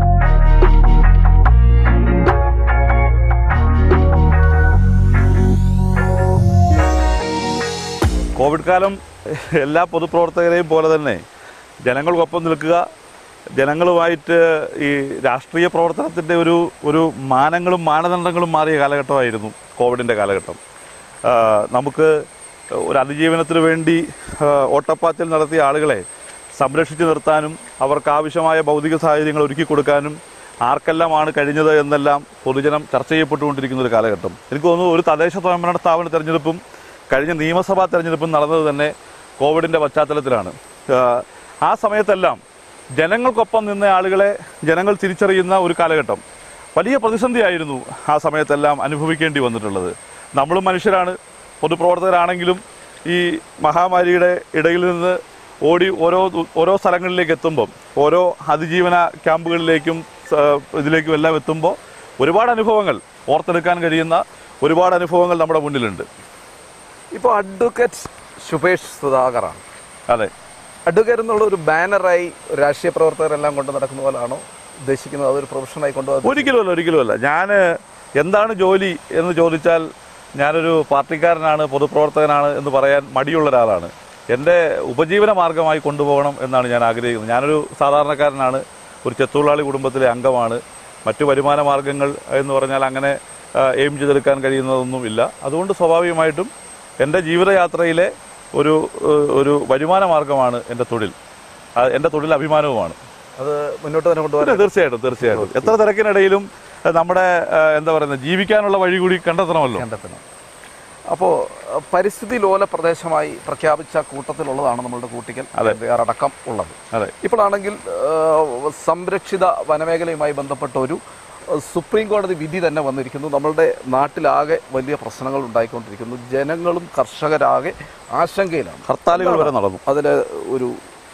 കോവിഡ് കാലം എല്ലാ പൊതുപ്രവർത്തകരെയും പോലെ തന്നെ ജനങ്ങൾക്കൊപ്പം നിൽക്കുക ജനങ്ങളുമായിട്ട് ഈ രാഷ്ട്രീയ പ്രവർത്തനത്തിൻ്റെ ഒരു ഒരു മാനങ്ങളും മാനദണ്ഡങ്ങളും മാറിയ കാലഘട്ടമായിരുന്നു കോവിഡിൻ്റെ കാലഘട്ടം ആ, നമുക്ക് ഒരു അതിജീവനത്തിന് വേണ്ടി ആ, ഓട്ടപ്പാച്ചിൽ നടത്തിയ ആളുകളെ സംരക്ഷിച്ചു നിർത്താനും അവർക്ക് ആവശ്യമായ ഭൗതിക സാഹചര്യങ്ങൾ ഒരുക്കി കൊടുക്കാനും ആർക്കെല്ലാമാണ് കഴിഞ്ഞത് എന്നെല്ലാം പൊതുജനം ചർച്ച ചെയ്യപ്പെട്ടുകൊണ്ടിരിക്കുന്ന ഒരു കാലഘട്ടം എനിക്ക് തോന്നുന്നു ഒരു തദ്ദേശ സ്വയംഭരണ സ്ഥാപന തെരഞ്ഞെടുപ്പും കഴിഞ്ഞ നിയമസഭാ തെരഞ്ഞെടുപ്പും നടന്നത് തന്നെ കോവിഡിൻ്റെ പശ്ചാത്തലത്തിലാണ് ആഹ് ആ സമയത്തെല്ലാം ജനങ്ങൾക്കൊപ്പം നിന്ന ആളുകളെ ജനങ്ങൾ തിരിച്ചറിയുന്ന ഒരു കാലഘട്ടം വലിയ പ്രതിസന്ധിയായിരുന്നു ആ സമയത്തെല്ലാം അനുഭവിക്കേണ്ടി വന്നിട്ടുള്ളത് നമ്മളും മനുഷ്യരാണ് പൊതുപ്രവർത്തകരാണെങ്കിലും ഈ മഹാമാരിയുടെ ഇടയിൽ നിന്ന് ഓടി ഓരോ ഓരോ സ്ഥലങ്ങളിലേക്ക് എത്തുമ്പം ഓരോ അതിജീവന ക്യാമ്പുകളിലേക്കും സ- ഇതിലേക്കും എല്ലാം എത്തുമ്പോൾ ഒരുപാട് അനുഭവങ്ങൾ ഓർത്തെടുക്കാൻ കഴിയുന്ന ഒരുപാട് അനുഭവങ്ങൾ നമ്മുടെ മുന്നിലുണ്ട് ഇപ്പോൾ അഡ്വക്കേറ്റ് ശുഭേഷ് സുധാകറാണ് അതെ അഡ്വക്കേറ്റ് എന്നുള്ള ഒരു ബാനറായി രാഷ്ട്രീയ പ്രവർത്തകരെല്ലാം കൊണ്ട് നടക്കുന്ന പോലാണോ ഉദ്ദേശിക്കുന്നത് അതൊരു പ്രൊഫഷനായി കൊണ്ടുപോകുന്നത് ഒരിക്കലുമല്ല ഒരിക്കലുമല്ല ഞാൻ എന്താണ് ജോലി എന്ന് ചോദിച്ചാൽ ഞാനൊരു പാർട്ടിക്കാരനാണ് പൊതുപ്രവർത്തകനാണ് എന്ന് പറയാൻ മടിയുള്ള ഒരാളാണ് എൻ്റെ ഉപജീവന മാർഗമായി കൊണ്ടുപോകണം എന്നാണ് ഞാൻ ആഗ്രഹിക്കുന്നത് ഞാനൊരു സാധാരണക്കാരനാണ് ഒരു ചെത്തൊഴിലാളി കുടുംബത്തിലെ അംഗമാണ് മറ്റു വരുമാന മാർഗങ്ങൾ എന്ന് പറഞ്ഞാൽ അങ്ങനെ ആ, എയിം ചെയ്തെടുക്കാൻ കഴിയുന്നതൊന്നും ഇല്ല അതുകൊണ്ട് സ്വാഭാവികമായിട്ടും എൻ്റെ ജീവിതയാത്രയിലെ ഒരു ഏഹ്, ഒരു വരുമാന മാർഗമാണ് എൻ്റെ തൊഴിൽ ആ, എൻ്റെ തൊഴിൽ അഭിമാനവുമാണ് അത് മുന്നോട്ട് തന്നെ കൊണ്ടുപോകാൻ പിന്നെ തീർച്ചയായിട്ടും തീർച്ചയായിട്ടും എത്ര തിരക്കിനിടയിലും അഹ് നമ്മുടെ അഹ് എന്താ പറയുന്നത് ജീവിക്കാനുള്ള വഴി കൂടി കണ്ടെത്തണമല്ലോ കണ്ടെത്തണം അപ്പോൾ പരിസ്ഥിതി ലോല പ്രദേശമായി പ്രഖ്യാപിച്ച കൂട്ടത്തിലുള്ളതാണ് നമ്മളുടെ കൂട്ടിക്കൽ അടക്കം ഉള്ളത് അതെ ഇപ്പോഴാണെങ്കിൽ ആ, സംരക്ഷിത വനമേഖലയുമായി ബന്ധപ്പെട്ട ഒരു ആ, സുപ്രീം കോടതി വിധി തന്നെ വന്നിരിക്കുന്നു നമ്മളുടെ നാട്ടിലാകെ വലിയ പ്രശ്നങ്ങൾ ഉണ്ടായിക്കൊണ്ടിരിക്കുന്നു ജനങ്ങളും കർഷകരാകെ ആശങ്കയിലാണ് ഹർത്താലുകൾ വരെ നടന്നു അതിൽ ഒരു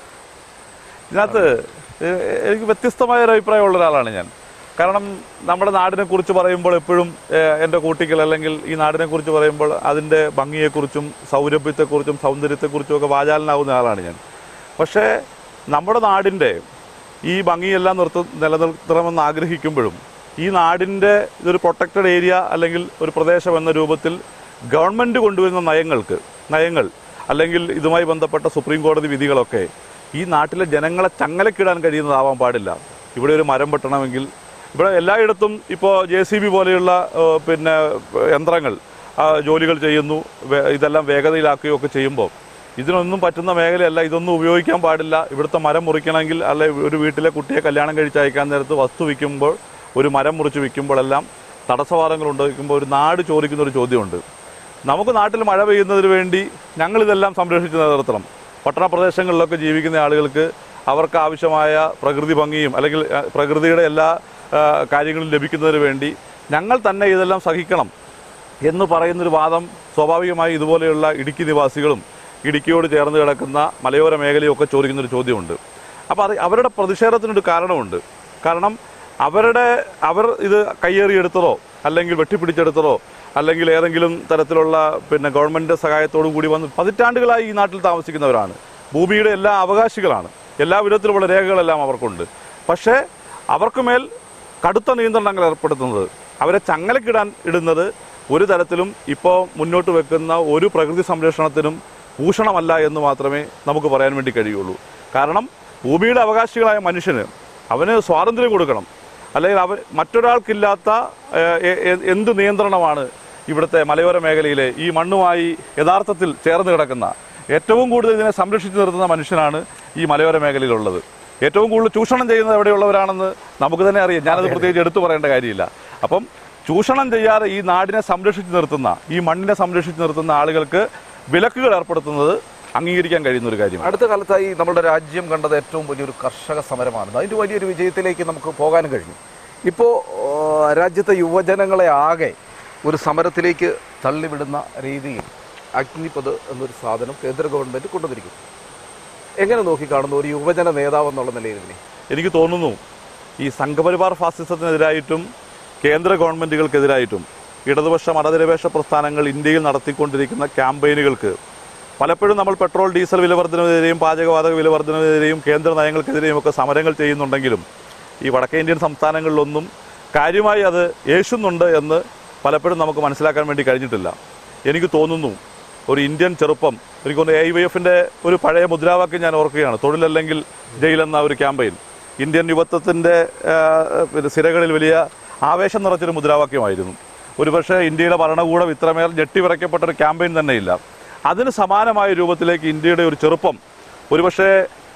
ഇതിനകത്ത് എ- എനിക്ക് വ്യത്യസ്തമായ ഒരു അഭിപ്രായമുള്ള ഒരാളാണ് ഞാൻ കാരണം നമ്മുടെ നാടിനെ കുറിച്ച് പറയുമ്പോൾ എപ്പോഴും ഏഹ്, എൻ്റെ കൂട്ടിക്കൽ അല്ലെങ്കിൽ ഈ നാടിനെ കുറിച്ച് പറയുമ്പോൾ അതിൻ്റെ ഭംഗിയെക്കുറിച്ചും സൗരഭ്യത്തെക്കുറിച്ചും സൗന്ദര്യത്തെക്കുറിച്ചും ഒക്കെ വാചാലനാവുന്ന ആളാണ് ഞാൻ പക്ഷേ നമ്മുടെ നാടിൻ്റെ ഈ ഭംഗിയെല്ലാം നിർത്ത നിലനിർത്തണമെന്ന് ആഗ്രഹിക്കുമ്പോഴും ഈ നാടിൻ്റെ ഇതൊരു പ്രൊട്ടക്റ്റഡ് ഏരിയ അല്ലെങ്കിൽ ഒരു പ്രദേശം എന്ന രൂപത്തിൽ ഗവൺമെൻറ് കൊണ്ടുവരുന്ന നയങ്ങൾക്ക് നയങ്ങൾ അല്ലെങ്കിൽ ഇതുമായി ബന്ധപ്പെട്ട സുപ്രീം കോടതി വിധികളൊക്കെ ഈ നാട്ടിലെ ജനങ്ങളെ ചങ്ങലക്കിടാൻ കഴിയുന്നതാവാൻ പാടില്ല ഇവിടെ ഒരു മരം വെട്ടണമെങ്കിൽ ഇവിടെ എല്ലായിടത്തും ഇപ്പോൾ ജെ സി ബി പോലെയുള്ള ഏഹ്, പിന്നെ യന്ത്രങ്ങൾ ആ, ജോലികൾ ചെയ്യുന്നു വേ- ഇതെല്ലാം വേഗതയിലാക്കുകയൊക്കെ ചെയ്യുമ്പോൾ ഇതിനൊന്നും പറ്റുന്ന മേഖലയല്ല ഇതൊന്നും ഉപയോഗിക്കാൻ പാടില്ല ഇവിടുത്തെ മരം മുറിക്കണമെങ്കിൽ അല്ലെ ഒരു വീട്ടിലെ കുട്ടിയെ കല്യാണം കഴിച്ച് അയക്കാൻ നേരത്ത് വസ്തു വിൽക്കുമ്പോൾ ഒരു മരം മുറിച്ച് വിൽക്കുമ്പോഴെല്ലാം തടസ്സവാദങ്ങൾ ഉണ്ടായിരിക്കുമ്പോൾ ഒരു നാട് ചോദിക്കുന്ന ഒരു ചോദ്യമുണ്ട് നമുക്ക് നാട്ടിൽ മഴ പെയ്യുന്നതിന് വേണ്ടി ഞങ്ങളിതെല്ലാം സംരക്ഷിച്ച് നിലനിർത്തണം പട്ടണ പ്രദേശങ്ങളിലൊക്കെ ജീവിക്കുന്ന ആളുകൾക്ക് അവർക്ക് ആവശ്യമായ പ്രകൃതി ഭംഗിയും അല്ലെങ്കിൽ ആ, പ്രകൃതിയുടെ എല്ലാ ആ, കാര്യങ്ങളും ലഭിക്കുന്നതിന് വേണ്ടി ഞങ്ങൾ തന്നെ ഇതെല്ലാം സഹിക്കണം എന്ന് പറയുന്നൊരു വാദം സ്വാഭാവികമായി ഇതുപോലെയുള്ള ഇടുക്കി നിവാസികളും ഇടുക്കിയോട് ചേർന്ന് കിടക്കുന്ന മലയോര മേഖലയൊക്കെ ചോദിക്കുന്നൊരു ചോദ്യമുണ്ട് അപ്പോൾ അത് അവരുടെ പ്രതിഷേധത്തിനൊരു കാരണമുണ്ട് കാരണം അവരുടെ അവർ ഇത് കയ്യേറിയെടുത്തതോ അല്ലെങ്കിൽ വെട്ടിപ്പിടിച്ചെടുത്തതോ അല്ലെങ്കിൽ ഏതെങ്കിലും തരത്തിലുള്ള പിന്നെ ഗവൺമെൻറ് സഹായത്തോടു കൂടി വന്ന് പതിറ്റാണ്ടുകളായി ഈ നാട്ടിൽ താമസിക്കുന്നവരാണ് ഭൂമിയുടെ എല്ലാ അവകാശികളാണ് എല്ലാ വിധത്തിലുമുള്ള രേഖകളെല്ലാം അവർക്കുണ്ട് പക്ഷേ അവർക്ക് മേൽ കടുത്ത നിയന്ത്രണങ്ങൾ ഏർപ്പെടുത്തുന്നത് അവരെ ചങ്ങലക്കിടാൻ ഇടുന്നത് ഒരു തരത്തിലും ഇപ്പോൾ മുന്നോട്ട് വെക്കുന്ന ഒരു പ്രകൃതി സംരക്ഷണത്തിനും ഭൂഷണമല്ല എന്ന് മാത്രമേ നമുക്ക് പറയാൻ വേണ്ടി കഴിയുള്ളൂ കാരണം ഭൂമിയുടെ അവകാശികളായ മനുഷ്യന് അവന് സ്വാതന്ത്ര്യം കൊടുക്കണം അല്ലെങ്കിൽ അവ മറ്റൊരാൾക്കില്ലാത്ത ഏഹ്, എ- എ- എന്ത് നിയന്ത്രണമാണ് ഇവിടുത്തെ മലയോര മേഖലയിലെ ഈ മണ്ണുമായി യഥാർത്ഥത്തിൽ ചേർന്ന് കിടക്കുന്ന ഏറ്റവും കൂടുതൽ ഇതിനെ സംരക്ഷിച്ചു നിർത്തുന്ന മനുഷ്യനാണ് ഈ മലയോര മേഖലയിലുള്ളത് ഏറ്റവും കൂടുതൽ ചൂഷണം ചെയ്യുന്നത് എവിടെയുള്ളവരാണെന്ന് നമുക്ക് തന്നെ അറിയാം ഞാനത് പ്രത്യേകിച്ച് എടുത്തു പറയേണ്ട കാര്യമില്ല അപ്പം ചൂഷണം ചെയ്യാതെ ഈ നാടിനെ സംരക്ഷിച്ചു നിർത്തുന്ന ഈ മണ്ണിനെ സംരക്ഷിച്ചു നിർത്തുന്ന ആളുകൾക്ക് വിലക്കുകൾ ഏർപ്പെടുത്തുന്നത് അംഗീകരിക്കാൻ കഴിയുന്ന ഒരു കാര്യമാണ് അടുത്ത കാലത്തായി നമ്മുടെ രാജ്യം കണ്ടത് ഏറ്റവും വലിയൊരു കർഷക സമരമാണ് അതിൻ്റെ വലിയൊരു വിജയത്തിലേക്ക് നമുക്ക് പോകാനും കഴിഞ്ഞു ഇപ്പോൾ രാജ്യത്തെ യുവജനങ്ങളെ ആകെ ഒരു സമരത്തിലേക്ക് തള്ളിവിടുന്ന രീതിയിൽ അഗ്നിപത് എന്നൊരു സാധനം കേന്ദ്ര ഗവൺമെൻറ് കൊണ്ടുവന്നിരിക്കുന്നു എങ്ങനെ നോക്കിക്കാണുന്നു ഒരു യുവജന നേതാവ് എന്നുള്ള നിലയിൽ ഇതിനെ എനിക്ക് തോന്നുന്നു ഈ സംഘപരിവാർ ഫാസിസത്തിനെതിരായിട്ടും കേന്ദ്ര ഗവൺമെൻറ്റുകൾക്കെതിരായിട്ടും ഇടതുപക്ഷ മതനിരപേക്ഷ പ്രസ്ഥാനങ്ങൾ ഇന്ത്യയിൽ നടത്തിക്കൊണ്ടിരിക്കുന്ന ക്യാമ്പയിനുകൾക്ക് പലപ്പോഴും നമ്മൾ പെട്രോൾ ഡീസൽ വിലവർദ്ധനവിനെതിരെയും പാചകവാതക വിലവർദ്ധനവിനെതിരെയും കേന്ദ്ര നയങ്ങൾക്കെതിരെയും ഒക്കെ സമരങ്ങൾ ചെയ്യുന്നുണ്ടെങ്കിലും ഈ വടക്കേ ഇന്ത്യൻ സംസ്ഥാനങ്ങളിലൊന്നും കാര്യമായി അത് യേശുന്നുണ്ട് എന്ന് പലപ്പോഴും നമുക്ക് മനസ്സിലാക്കാൻ വേണ്ടി കഴിഞ്ഞിട്ടില്ല എനിക്ക് തോന്നുന്നു ഒരു ഇന്ത്യൻ ചെറുപ്പം എനിക്ക് തോന്നുന്നു എ വൈ എഫിൻ്റെ ഒരു പഴയ മുദ്രാവാക്യം ഞാൻ ഓർക്കുകയാണ് തൊഴിലല്ലെങ്കിൽ ജയിലെന്ന ഒരു ക്യാമ്പയിൻ ഇന്ത്യൻ യുവത്വത്തിൻ്റെ പിന്നെ സിരകളിൽ വലിയ ആവേശം നിറച്ചൊരു മുദ്രാവാക്യമായിരുന്നു ഒരുപക്ഷെ ഇന്ത്യയുടെ ഭരണകൂടം ഇത്രമേൽ ഞെട്ടിവിറയ്ക്കപ്പെട്ട ഒരു ക്യാമ്പയിൻ തന്നെയില്ല അതിന് സമാനമായ രൂപത്തിലേക്ക് ഇന്ത്യയുടെ ഒരു ചെറുപ്പം ഒരുപക്ഷെ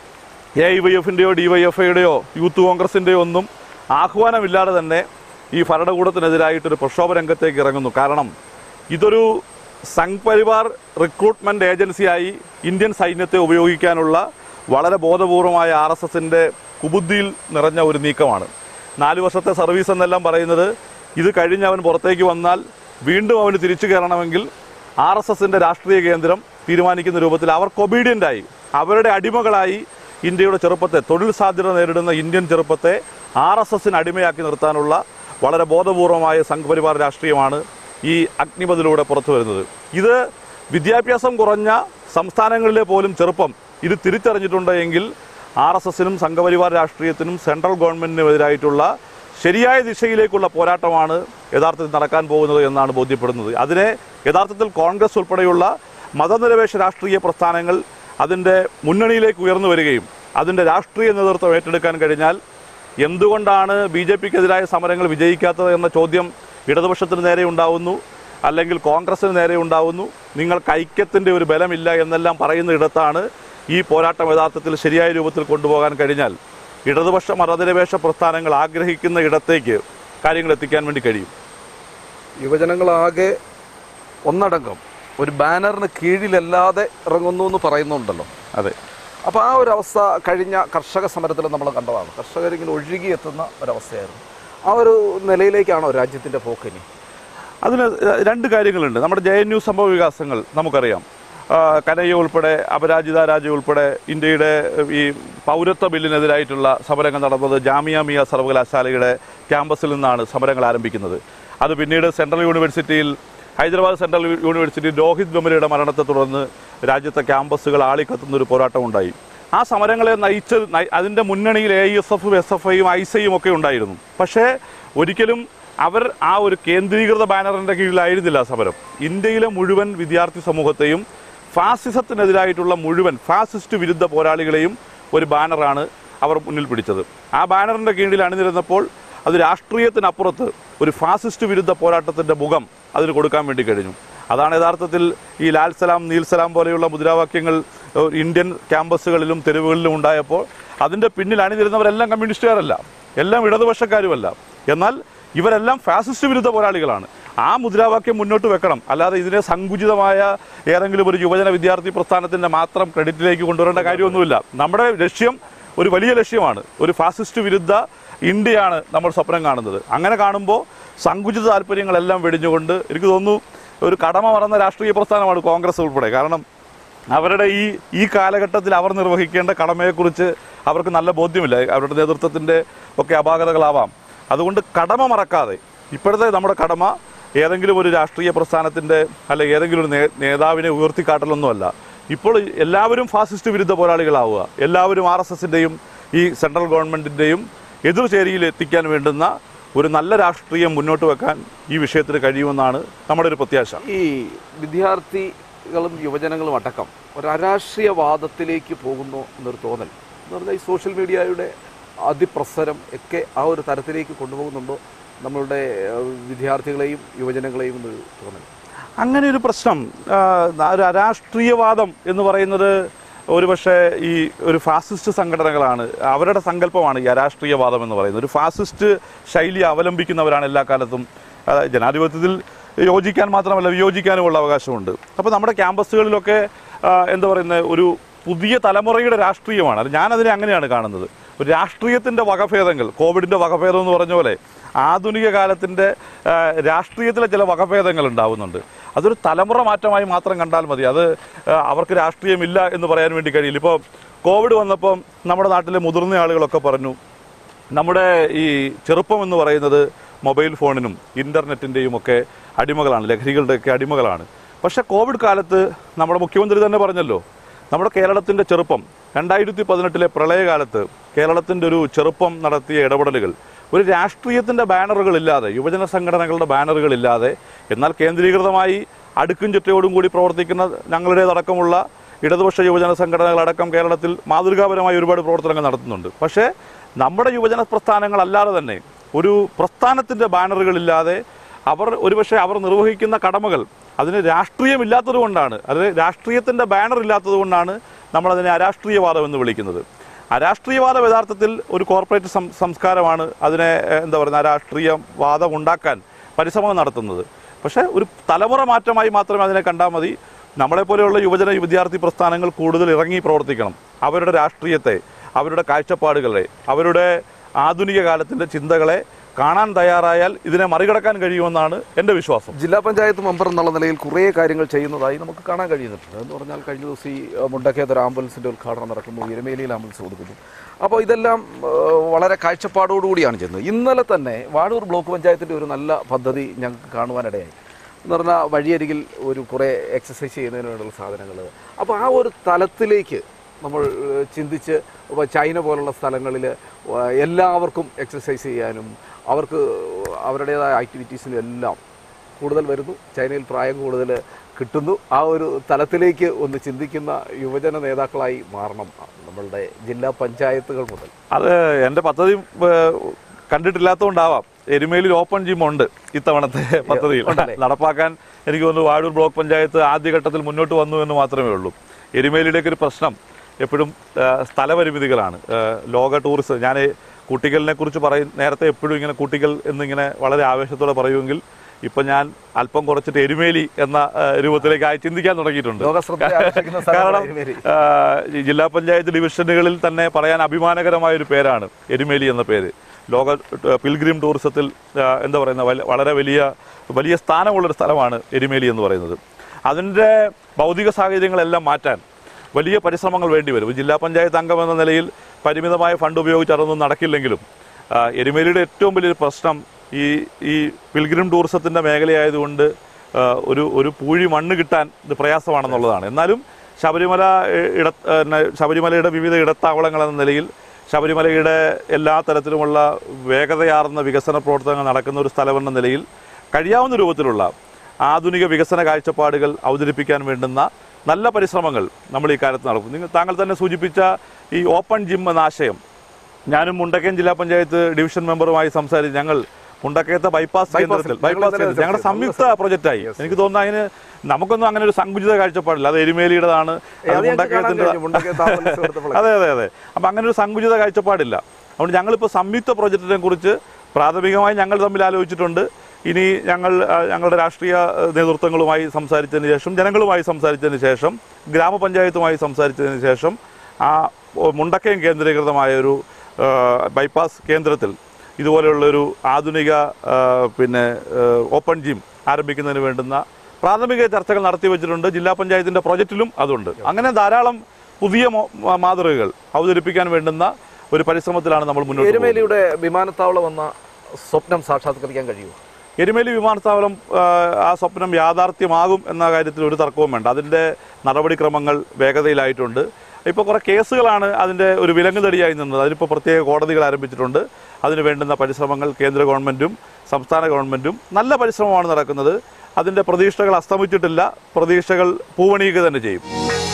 എ ഐ വൈ എഫിൻ്റെയോ ഡി വൈ എഫ് ഐയുടെയോ യൂത്ത് കോൺഗ്രസിൻ്റെയോ ഒന്നും ആഹ്വാനമില്ലാതെ തന്നെ ഈ ഭരണകൂടത്തിനെതിരായിട്ടൊരു പ്രക്ഷോഭ രംഗത്തേക്ക് ഇറങ്ങുന്നു കാരണം ഇതൊരു സംഘ് പരിവാർ റിക്രൂട്ട്മെന്റ് ഏജൻസിയായി ഇന്ത്യൻ സൈന്യത്തെ ഉപയോഗിക്കാനുള്ള വളരെ ബോധപൂർവമായ ആർ എസ് എസിന്റെ കുബുദ്ധിയിൽ നിറഞ്ഞ ഒരു നീക്കമാണ് നാല് വർഷത്തെ സർവീസ് എന്നെല്ലാം പറയുന്നത് ഇത് കഴിഞ്ഞ് അവൻ പുറത്തേക്ക് വന്നാൽ വീണ്ടും അവന് തിരിച്ചു കയറണമെങ്കിൽ ആർ എസ് എസിന്റെ രാഷ്ട്രീയ കേന്ദ്രം തീരുമാനിക്കുന്ന രൂപത്തിൽ അവർക്ക് obedient ആയി അവരുടെ അടിമകളായി ഇന്ത്യയുടെ ചെറുപ്പത്തെ തൊഴിൽ സാധ്യത നേരിടുന്ന ഇന്ത്യൻ ചെറുപ്പത്തെ ആർ എസ് എസിന് അടിമയാക്കി നിർത്താനുള്ള വളരെ ബോധപൂർവമായ സംഘപരിവാർ രാഷ്ട്രീയമാണ് ഈ അഗ്നിപഥിലൂടെ പുറത്തു വരുന്നത് ഇത് വിദ്യാഭ്യാസം കുറഞ്ഞ സംസ്ഥാനങ്ങളിലെ പോലും ചെറുപ്പം ഇത് തിരിച്ചറിഞ്ഞിട്ടുണ്ട് എങ്കിൽ ആർ എസ് എസിനും സംഘപരിവാർ രാഷ്ട്രീയത്തിനും സെൻട്രൽ ഗവൺമെന്റിനും എതിരായിട്ടുള്ള ശരിയായ ദിശയിലേക്കുള്ള പോരാട്ടമാണ് യഥാർത്ഥത്തിൽ നടക്കാൻ പോകുന്നത് എന്നാണ് ബോധ്യപ്പെടുന്നത് അതിനെ യഥാർത്ഥത്തിൽ കോൺഗ്രസ് ഉൾപ്പെടെയുള്ള മതനിരപേക്ഷ രാഷ്ട്രീയ പ്രസ്ഥാനങ്ങൾ അതിൻ്റെ മുന്നണിയിലേക്ക് ഉയർന്നു വരികയും അതിൻ്റെ രാഷ്ട്രീയ നേതൃത്വം ഏറ്റെടുക്കാൻ കഴിഞ്ഞാൽ എന്തുകൊണ്ടാണ് ബി ജെ പിക്കെതിരായ സമരങ്ങൾ വിജയിക്കാത്തത് എന്ന ചോദ്യം ഇടതുപക്ഷത്തിന് നേരെ ഉണ്ടാവുന്നു അല്ലെങ്കിൽ കോൺഗ്രസിന് നേരെ ഉണ്ടാവുന്നു നിങ്ങൾക്ക് ഐക്യത്തിൻ്റെ ഒരു ബലമില്ല എന്നെല്ലാം പറയുന്ന ഇടത്താണ് ഈ പോരാട്ടം യഥാർത്ഥത്തിൽ ശരിയായ രൂപത്തിൽ കൊണ്ടുപോകാൻ കഴിഞ്ഞാൽ ഇടതുപക്ഷ മതനിരപേക്ഷ പ്രസ്ഥാനങ്ങൾ ആഗ്രഹിക്കുന്ന ഇടത്തേക്ക് കാര്യങ്ങൾ എത്തിക്കാൻ വേണ്ടി കഴിയും യുവജനങ്ങളാകെ ഒന്നടങ്കം ഒരു ബാനറിന് കീഴിലല്ലാതെ ഇറങ്ങുന്നു എന്ന് പറയുന്നുണ്ടല്ലോ അതെ അപ്പോൾ ആ ഒരു അവസ്ഥ കഴിഞ്ഞ കർഷക സമരത്തിൽ നമ്മൾ കണ്ടതാണ് കർഷകരിങ്ങനെ ഒഴുകിയെത്തുന്ന ഒരവസ്ഥയായിരുന്നു ആ ഒരു നിലയിലേക്കാണോ രാജ്യത്തിൻ്റെ പോക്കിനി അതിന് രണ്ട് കാര്യങ്ങളുണ്ട് നമ്മുടെ ജെ എൻ യു സംഭവ വികാസങ്ങൾ നമുക്കറിയാം ആ, കനയ്യ ഉൾപ്പെടെ അപരാജിത രാജ ഉൾപ്പെടെ ഇന്ത്യയുടെ ഈ പൗരത്വ ബില്ലിനെതിരായിട്ടുള്ള സമരങ്ങൾ നടന്നത് ജാമിയ മിയ സർവകലാശാലയുടെ ക്യാമ്പസിൽ നിന്നാണ് സമരങ്ങൾ ആരംഭിക്കുന്നത് അത് പിന്നീട് സെൻട്രൽ യൂണിവേഴ്സിറ്റിയിൽ ഹൈദരാബാദ് സെൻട്രൽ യൂണിവേഴ്സിറ്റി രോഹിത് വെമുലയുടെ മരണത്തെ തുടർന്ന് രാജ്യത്തെ ക്യാമ്പസുകൾ ആളിക്കത്തുന്ന ഒരു പോരാട്ടം ഉണ്ടായി ആ സമരങ്ങളെ നയിച്ച നയി- അതിൻ്റെ മുന്നണിയിൽ എ എസ് എഫും എസ് എഫ് ഐയും ഐസയും ഒക്കെ ഉണ്ടായിരുന്നു പക്ഷേ ഒരിക്കലും അവർ ആ ഒരു കേന്ദ്രീകൃത ബാനറിൻ്റെ കീഴിലായിരുന്നില്ല ആ സമരം ഇന്ത്യയിലെ മുഴുവൻ വിദ്യാർത്ഥി സമൂഹത്തെയും ഫാസിസത്തിനെതിരായിട്ടുള്ള മുഴുവൻ ഫാസിസ്റ്റ് വിരുദ്ധ പോരാളികളെയും ഒരു ബാനറാണ് അവർ മുന്നിൽ പിടിച്ചത് ആ ബാനറിൻ്റെ കീഴിൽ അണിനിരുന്നപ്പോൾ അത് രാഷ്ട്രീയത്തിനപ്പുറത്ത് ഒരു ഫാസിസ്റ്റ് വിരുദ്ധ പോരാട്ടത്തിൻ്റെ മുഖം അതിന് കൊടുക്കാൻ വേണ്ടി കഴിഞ്ഞു അതാണ് യഥാർത്ഥത്തിൽ ഈ ലാൽ സലാം നീൽ സലാം പോലെയുള്ള മുദ്രാവാക്യങ്ങൾ ഏഹ്, ഇന്ത്യൻ ക്യാമ്പസുകളിലും തെരുവുകളിലും ഉണ്ടായപ്പോൾ അതിൻ്റെ പിന്നിൽ അണിനിരുന്നവരെല്ലാം കമ്മ്യൂണിസ്റ്റുകാരല്ല എല്ലാം ഇടതുപക്ഷക്കാരുമല്ല എന്നാൽ ഇവരെല്ലാം ഫാസിസ്റ്റ് വിരുദ്ധ പോരാളികളാണ് ആ മുദ്രാവാക്യം മുന്നോട്ട് വെക്കണം അല്ലാതെ ഇതിനെ സങ്കുചിതമായ ഏതെങ്കിലും ഒരു യുവജന വിദ്യാർത്ഥി പ്രസ്ഥാനത്തിൻ്റെ മാത്രം ക്രെഡിറ്റിലേക്ക് കൊണ്ടുവരേണ്ട കാര്യമൊന്നുമില്ല നമ്മുടെ ലക്ഷ്യം ഒരു വലിയ ലക്ഷ്യമാണ് ഒരു ഫാസിസ്റ്റ് വിരുദ്ധ ഇന്ത്യയാണ് നമ്മൾ സ്വപ്നം കാണുന്നത് അങ്ങനെ കാണുമ്പോൾ സങ്കുചിത താല്പര്യങ്ങളെല്ലാം വെടിഞ്ഞുകൊണ്ട് എനിക്ക് തോന്നുന്നു ഒരു കടമ മറന്ന രാഷ്ട്രീയ പ്രസ്ഥാനമാണ് കോൺഗ്രസ് ഉൾപ്പെടെ കാരണം അവരുടെ ഈ ഈ കാലഘട്ടത്തിൽ അവർ നിർവഹിക്കേണ്ട കടമയെക്കുറിച്ച് അവർക്ക് നല്ല ബോധ്യമില്ല അവരുടെ നേതൃത്വത്തിൻ്റെ ഒക്കെ അപാകതകളാവാം അതുകൊണ്ട് കടമ മറക്കാതെ ഇപ്പോഴത്തെ നമ്മുടെ കടമ ഏതെങ്കിലും ഒരു രാഷ്ട്രീയ പ്രസ്ഥാനത്തിൻ്റെ അല്ലെ ഏതെങ്കിലും ഒരു നേ- നേതാവിനെ ഉയർത്തിക്കാട്ടലൊന്നുമല്ല ഇപ്പോൾ എല്ലാവരും ഫാസിസ്റ്റ് വിരുദ്ധ പോരാളികളാവുക എല്ലാവരും ആർ എസ് എസിൻ്റെയും ഈ സെൻട്രൽ ഗവൺമെൻറ്റിൻ്റെയും എതിർചേരിയിൽ എത്തിക്കാൻ വേണ്ടുന്ന ഒരു നല്ല രാഷ്ട്രീയം മുന്നോട്ട് വെക്കാൻ ഈ വിഷയത്തിന് കഴിയുമെന്നാണ് നമ്മുടെ ഒരു പ്രത്യാശ ഈ വിദ്യാർത്ഥികളും യുവജനങ്ങളും അടക്കം ഒരു അരാഷ്ട്രീയവാദത്തിലേക്ക് പോകുന്നു എന്നൊരു തോന്നൽ എന്ന് പറഞ്ഞാൽ ഈ സോഷ്യൽ മീഡിയയുടെ അതിപ്രസരം ഒക്കെ ആ ഒരു തരത്തിലേക്ക് കൊണ്ടുപോകുന്നുണ്ടോ നമ്മളുടെ ഏഹ്, വിദ്യാർത്ഥികളെയും യുവജനങ്ങളെയും എന്നൊരു തോന്നൽ അങ്ങനെ ഒരു പ്രശ്നം ആ, ഒരു അരാഷ്ട്രീയവാദം എന്ന് പറയുന്നത് ഒരുപക്ഷെ ഈ ഒരു ഫാസിസ്റ്റ് സംഘടനകളാണ് അവരുടെ സങ്കല്പമാണ് ഈ അരാഷ്ട്രീയവാദം എന്ന് പറയുന്നത് ഒരു ഫാസിസ്റ്റ് ശൈലി അവലംബിക്കുന്നവരാണ് എല്ലാ കാലത്തും ആ, ജനാധിപത്യത്തിൽ യോജിക്കാൻ മാത്രമല്ല വിയോജിക്കാനുമുള്ള അവകാശമുണ്ട് അപ്പോൾ നമ്മുടെ ക്യാമ്പസുകളിലൊക്കെ ആ, എന്താ പറയുന്നത് ഒരു പുതിയ തലമുറയുടെ രാഷ്ട്രീയമാണ് അത് ഞാനതിനെ അങ്ങനെയാണ് കാണുന്നത് ഒരു രാഷ്ട്രീയത്തിൻ്റെ വകഭേദങ്ങൾ കോവിഡിൻ്റെ വകഭേദം എന്ന് പറഞ്ഞ പോലെ ആധുനിക കാലത്തിൻ്റെ ആ, രാഷ്ട്രീയത്തിലെ ചില വകഭേദങ്ങൾ ഉണ്ടാവുന്നുണ്ട് അതൊരു തലമുറ മാറ്റമായി മാത്രം കണ്ടാൽ മതി അത് ആ, അവർക്ക് രാഷ്ട്രീയമില്ല എന്ന് പറയാൻ വേണ്ടി കഴിയില്ല ഇപ്പോൾ കോവിഡ് വന്നപ്പം നമ്മുടെ നാട്ടിലെ മുതിർന്ന ആളുകളൊക്കെ പറഞ്ഞു നമ്മുടെ ഈ ചെറുപ്പം എന്ന് പറയുന്നത് മൊബൈൽ ഫോണിനും ഇൻ്റർനെറ്റിൻ്റെയും ഒക്കെ അടിമകളാണ് ലഹരികളുടെയൊക്കെ അടിമകളാണ് പക്ഷേ കോവിഡ് കാലത്ത് നമ്മുടെ മുഖ്യമന്ത്രി തന്നെ പറഞ്ഞല്ലോ നമ്മുടെ കേരളത്തിൻ്റെ ചെറുപ്പം രണ്ടായിരത്തി പതിനെട്ടിലെ പ്രളയകാലത്ത് കേരളത്തിൻ്റെ ഒരു ചെറുപ്പം നടത്തിയ ഇടപെടലുകൾ ഒരു രാഷ്ട്രീയത്തിൻ്റെ ബാനറുകളില്ലാതെ യുവജന സംഘടനകളുടെ ബാനറുകളില്ലാതെ എന്നാൽ കേന്ദ്രീകൃതമായി അടുക്കും ചിട്ടയോടും കൂടി പ്രവർത്തിക്കുന്ന ഞങ്ങളുടേതടക്കമുള്ള ഇടതുപക്ഷ യുവജന സംഘടനകളടക്കം കേരളത്തിൽ മാതൃകാപരമായ ഒരുപാട് പ്രവർത്തനങ്ങൾ നടത്തുന്നുണ്ട് പക്ഷേ നമ്മുടെ യുവജന പ്രസ്ഥാനങ്ങളല്ലാതെ തന്നെ ഒരു പ്രസ്ഥാനത്തിൻ്റെ ബാനറുകളില്ലാതെ അവർ ഒരുപക്ഷെ അവർ നിർവഹിക്കുന്ന കടമകൾ അതിന് രാഷ്ട്രീയമില്ലാത്തത് കൊണ്ടാണ് അത് രാഷ്ട്രീയത്തിൻ്റെ ബാനർ ഇല്ലാത്തത് കൊണ്ടാണ് നമ്മളതിനെ അരാഷ്ട്രീയവാദം എന്ന് വിളിക്കുന്നത് അരാഷ്ട്രീയവാദം യഥാർത്ഥത്തിൽ ഒരു കോർപ്പറേറ്റ് സം സംസ്കാരമാണ് അതിനെ ഏഹ്, എന്താ പറയുക അരാഷ്ട്രീയവാദം ഉണ്ടാക്കാൻ പരിശ്രമം നടത്തുന്നത് പക്ഷേ ഒരു തലമുറ മാറ്റമായി മാത്രമേ അതിനെ കണ്ടാൽ മതി നമ്മളെപ്പോലെയുള്ള യുവജന വിദ്യാർത്ഥി പ്രസ്ഥാനങ്ങൾ കൂടുതൽ ഇറങ്ങി പ്രവർത്തിക്കണം അവരുടെ രാഷ്ട്രീയത്തെ അവരുടെ കാഴ്ചപ്പാടുകളെ അവരുടെ ആധുനിക കാലത്തിൻ്റെ ചിന്തകളെ കാണാൻ തയ്യാറായാൽ ഇതിനെ മറികടക്കാൻ കഴിയുമെന്നാണ് എൻ്റെ വിശ്വാസം ജില്ലാ പഞ്ചായത്ത് മെമ്പർ എന്നുള്ള നിലയിൽ കുറേ കാര്യങ്ങൾ ചെയ്യുന്നതായി നമുക്ക് കാണാൻ കഴിയുന്നുണ്ട് എന്ന് പറഞ്ഞാൽ കഴിഞ്ഞ ദിവസം ഈ അഹ്, മുണ്ടക്കയത്ത് ഒരു ആംബുലൻസിന്റെ ഉദ്ഘാടനം നടക്കുന്നു എരുമേലിയിൽ ആംബുലൻസ് കൊടുക്കുന്നു അപ്പോൾ ഇതെല്ലാം അഹ്, വളരെ കാഴ്ചപ്പാടോടുകൂടിയാണ് ചെയ്യുന്നത് ഇന്നലെ തന്നെ വാഴൂർ ബ്ലോക്ക് പഞ്ചായത്തിന്റെ ഒരു നല്ല പദ്ധതി ഞങ്ങൾക്ക് കാണുവാനിടയായി എന്ന് പറഞ്ഞാൽ വഴിയരികിൽ ഒരു കുറേ എക്സസൈസ് ചെയ്യുന്നതിന് വേണ്ടിയുള്ള സാധനങ്ങൾ അപ്പോൾ ആ ഒരു തലത്തിലേക്ക് നമ്മൾ ഏഹ്, ചിന്തിച്ച് ഇപ്പോൾ ചൈന പോലുള്ള സ്ഥലങ്ങളിൽ എല്ലാവർക്കും എക്സസൈസ് ചെയ്യാനും അവർക്ക് അവരുടേതായ ആക്ടിവിറ്റീസിനും എല്ലാം കൂടുതൽ വരുന്നു ചൈനയിൽ പ്രായം കൂടുതൽ കിട്ടുന്നു ആ ഒരു തലത്തിലേക്ക് ഒന്ന് ചിന്തിക്കുന്ന യുവജന നേതാക്കളായി മാറണം നമ്മളുടെ ജില്ലാ പഞ്ചായത്തുകൾ മുതൽ അത് എൻ്റെ പദ്ധതി ഏഹ്, കണ്ടിട്ടില്ലാത്തതുകൊണ്ടാവാം എരുമേലിൽ ഓപ്പൺ ജിം ഉണ്ട് ഇത്തവണത്തെ പദ്ധതിയിൽ ഉണ്ടല്ലേ? നടപ്പാക്കാൻ എനിക്ക് തോന്നുന്നു വാഴൂർ ബ്ലോക്ക് പഞ്ചായത്ത് ആദ്യഘട്ടത്തിൽ മുന്നോട്ട് വന്നു എന്ന് മാത്രമേ ഉള്ളൂ എരുമേലിയുടെയൊക്കെ ഒരു പ്രശ്നം എപ്പോഴും ഏഹ്, സ്ഥലപരിമിതികളാണ് ഏഹ്, ലോക ടൂറിസം ഞാൻ കുട്ടികളിനെ കുറിച്ച് പറയും നേരത്തെ എപ്പോഴും ഇങ്ങനെ കുട്ടികൾ എന്നിങ്ങനെ വളരെ ആവേശത്തോടെ പറയുമെങ്കിൽ ഇപ്പം ഞാൻ അല്പം കുറച്ചിട്ട് എരുമേലി എന്ന ഏഹ്, രൂപത്തിലേക്കായി ചിന്തിക്കാൻ തുടങ്ങിയിട്ടുണ്ട് ലോക ശ്രദ്ധ ആകർഷിക്കുന്ന സ്ഥലമാണ് കാരണം എരുമേലി. ആ, ഈ ജില്ലാ പഞ്ചായത്ത് ഡിവിഷനുകളിൽ തന്നെ പറയാൻ അഭിമാനകരമായ ഒരു പേരാണ് എരുമേലി എന്ന പേര് ലോക ആ, പിൽഗ്രിം ടൂറിസത്തിൽ ആ, എന്താ പറയുന്ന വല- വളരെ വലിയ വലിയ സ്ഥാനമുള്ളൊരു സ്ഥലമാണ് എരുമേലി എന്ന് പറയുന്നത് അതിൻ്റെ ഭൗതിക സാഹചര്യങ്ങളെല്ലാം മാറ്റാൻ വലിയ പരിശ്രമങ്ങൾ വേണ്ടിവരും ഒരു ജില്ലാ പഞ്ചായത്ത് അംഗം എന്ന നിലയിൽ പരിമിതമായ ഫണ്ട് ഉപയോഗിച്ച് അതൊന്നും നടക്കില്ലെങ്കിലും ആ, എരുമേലിയുടെ ഏറ്റവും വലിയൊരു പ്രശ്നം ഈ ഈ പിൽഗ്രിം ടൂറിസത്തിൻ്റെ മേഖലയായതുകൊണ്ട് ആ, ഒരു ഒരു പൂഴി മണ്ണ് കിട്ടാൻ ഇത് പ്രയാസമാണെന്നുള്ളതാണ് എന്നാലും ശബരിമല ഏഹ്, ഇട ഏഹ്, ശബരിമലയുടെ വിവിധ ഇടത്താവളങ്ങൾ എന്ന നിലയിൽ ശബരിമലയുടെ എല്ലാ തരത്തിലുമുള്ള വേഗതയാർന്ന വികസന പ്രവർത്തനങ്ങൾ നടക്കുന്ന ഒരു സ്ഥലമെന്ന നിലയിൽ കഴിയാവുന്ന രൂപത്തിലുള്ള ആധുനിക വികസന കാഴ്ചപ്പാടുകൾ അവതരിപ്പിക്കാൻ വേണ്ടുന്ന നല്ല പരിശ്രമങ്ങൾ നമ്മൾ ഈ കാലത്ത് നടക്കും നിങ്ങൾ താങ്കൾ തന്നെ സൂചിപ്പിച്ച ഈ ഓപ്പൺ ജിം എന്ന ആശയം ഞാനും മുണ്ടക്കയം ജില്ലാ പഞ്ചായത്ത് ഡിവിഷൻ മെമ്പറുമായി സംസാരിച്ച് ഞങ്ങൾ മുണ്ടക്കയത്തെ ബൈപ്പാസ് കേന്ദ്രത്തിൽ ഞങ്ങൾ ബൈപ്പാസ് ഇന്നലെ കേന്ദ്രത്തിൽ ഞങ്ങളുടെ ചർച്ച സംയുക്ത പ്രൊജക്റ്റായി എനിക്ക് തോന്നുന്നു അതിന് നമുക്കൊന്നും അങ്ങനെ ഒരു സങ്കുചിത കാഴ്ചപ്പാടില്ല അത് എരുമേലിയുടേതാണ് ഏ, അത് അത് ഞങ്ങൾക്ക് കാണാൻ മുണ്ടക്കയത്തിൻ്റെ കഴിഞ്ഞു. മുണ്ടക്കയത്ത് ആംബുലൻസ് കൊടുത്തപ്പോൾ അതെ അതെ അതെ അപ്പം അങ്ങനെ ഒരു സങ്കുചിത കാഴ്ചപ്പാടില്ല അതുകൊണ്ട് ഞങ്ങളിപ്പോൾ സംയുക്ത പ്രോജക്റ്റിനെ കുറിച്ച് പ്രാഥമികമായി ഞങ്ങൾ തമ്മിൽ ആലോചിച്ചിട്ടുണ്ട് ഇനി ഞങ്ങൾ ആ, ഞങ്ങളുടെ രാഷ്ട്രീയ ആ, നേതൃത്വങ്ങളുമായി സംസാരിച്ചതിന് ശേഷം ജനങ്ങളുമായി സംസാരിച്ചതിന് ശേഷം ഗ്രാമപഞ്ചായത്തുമായി സംസാരിച്ചതിന് ശേഷം ആ ഓ, മുണ്ടക്കയം കേന്ദ്രീകൃതമായ ഒരു ആ, ബൈപ്പാസ് കേന്ദ്രത്തിൽ ഇതുപോലെയുള്ളൊരു ആധുനിക ആ, പിന്നെ ആ, ഓപ്പൺ ജിം ആരംഭിക്കുന്നതിന് വേണ്ടുന്ന പ്രാഥമിക ചർച്ചകൾ നടത്തി വെച്ചിട്ടുണ്ട് ജില്ലാ പഞ്ചായത്തിന്റെ പ്രൊജക്റ്റിലും അതുണ്ട് അങ്ങനെ ധാരാളം പുതിയ മോ- മാ- മാതൃകകൾ അവതരിപ്പിക്കാൻ വേണ്ടുന്ന ഒരു പരിശ്രമത്തിലാണ് നമ്മൾ മുന്നോട്ട് പോകുന്നത്. എരുമേലിയുടെ വിമാനത്താവളം എന്ന സ്വപ്നം സാക്ഷാത്കരിക്കാൻ കഴിയുമോ എരുമേലി വിമാനത്താവളം ആ, ആ സ്വപ്നം യാഥാർത്ഥ്യമാകും എന്ന കാര്യത്തിൽ ഒരു തർക്കവും വേണ്ട അതിൻ്റെ നടപടിക്രമങ്ങൾ വേഗതയിലായിട്ടുണ്ട് ഇപ്പോൾ കുറേ കേസുകളാണ് അതിൻ്റെ ഒരു വിലങ്ങുതടിയായി നിന്നത് അതിനിപ്പോൾ പ്രത്യേക കോടതികൾ ആരംഭിച്ചിട്ടുണ്ട് അതിന് വേണ്ടുന്ന പരിശ്രമങ്ങൾ കേന്ദ്ര ഗവൺമെൻറ്റും സംസ്ഥാന ഗവൺമെൻറ്റും നല്ല പരിശ്രമമാണ് നടക്കുന്നത് അതിൻ്റെ പ്രതീക്ഷകൾ അസ്തമിച്ചിട്ടില്ല പ്രതീക്ഷകൾ പൂവണിയുക തന്നെ ചെയ്യും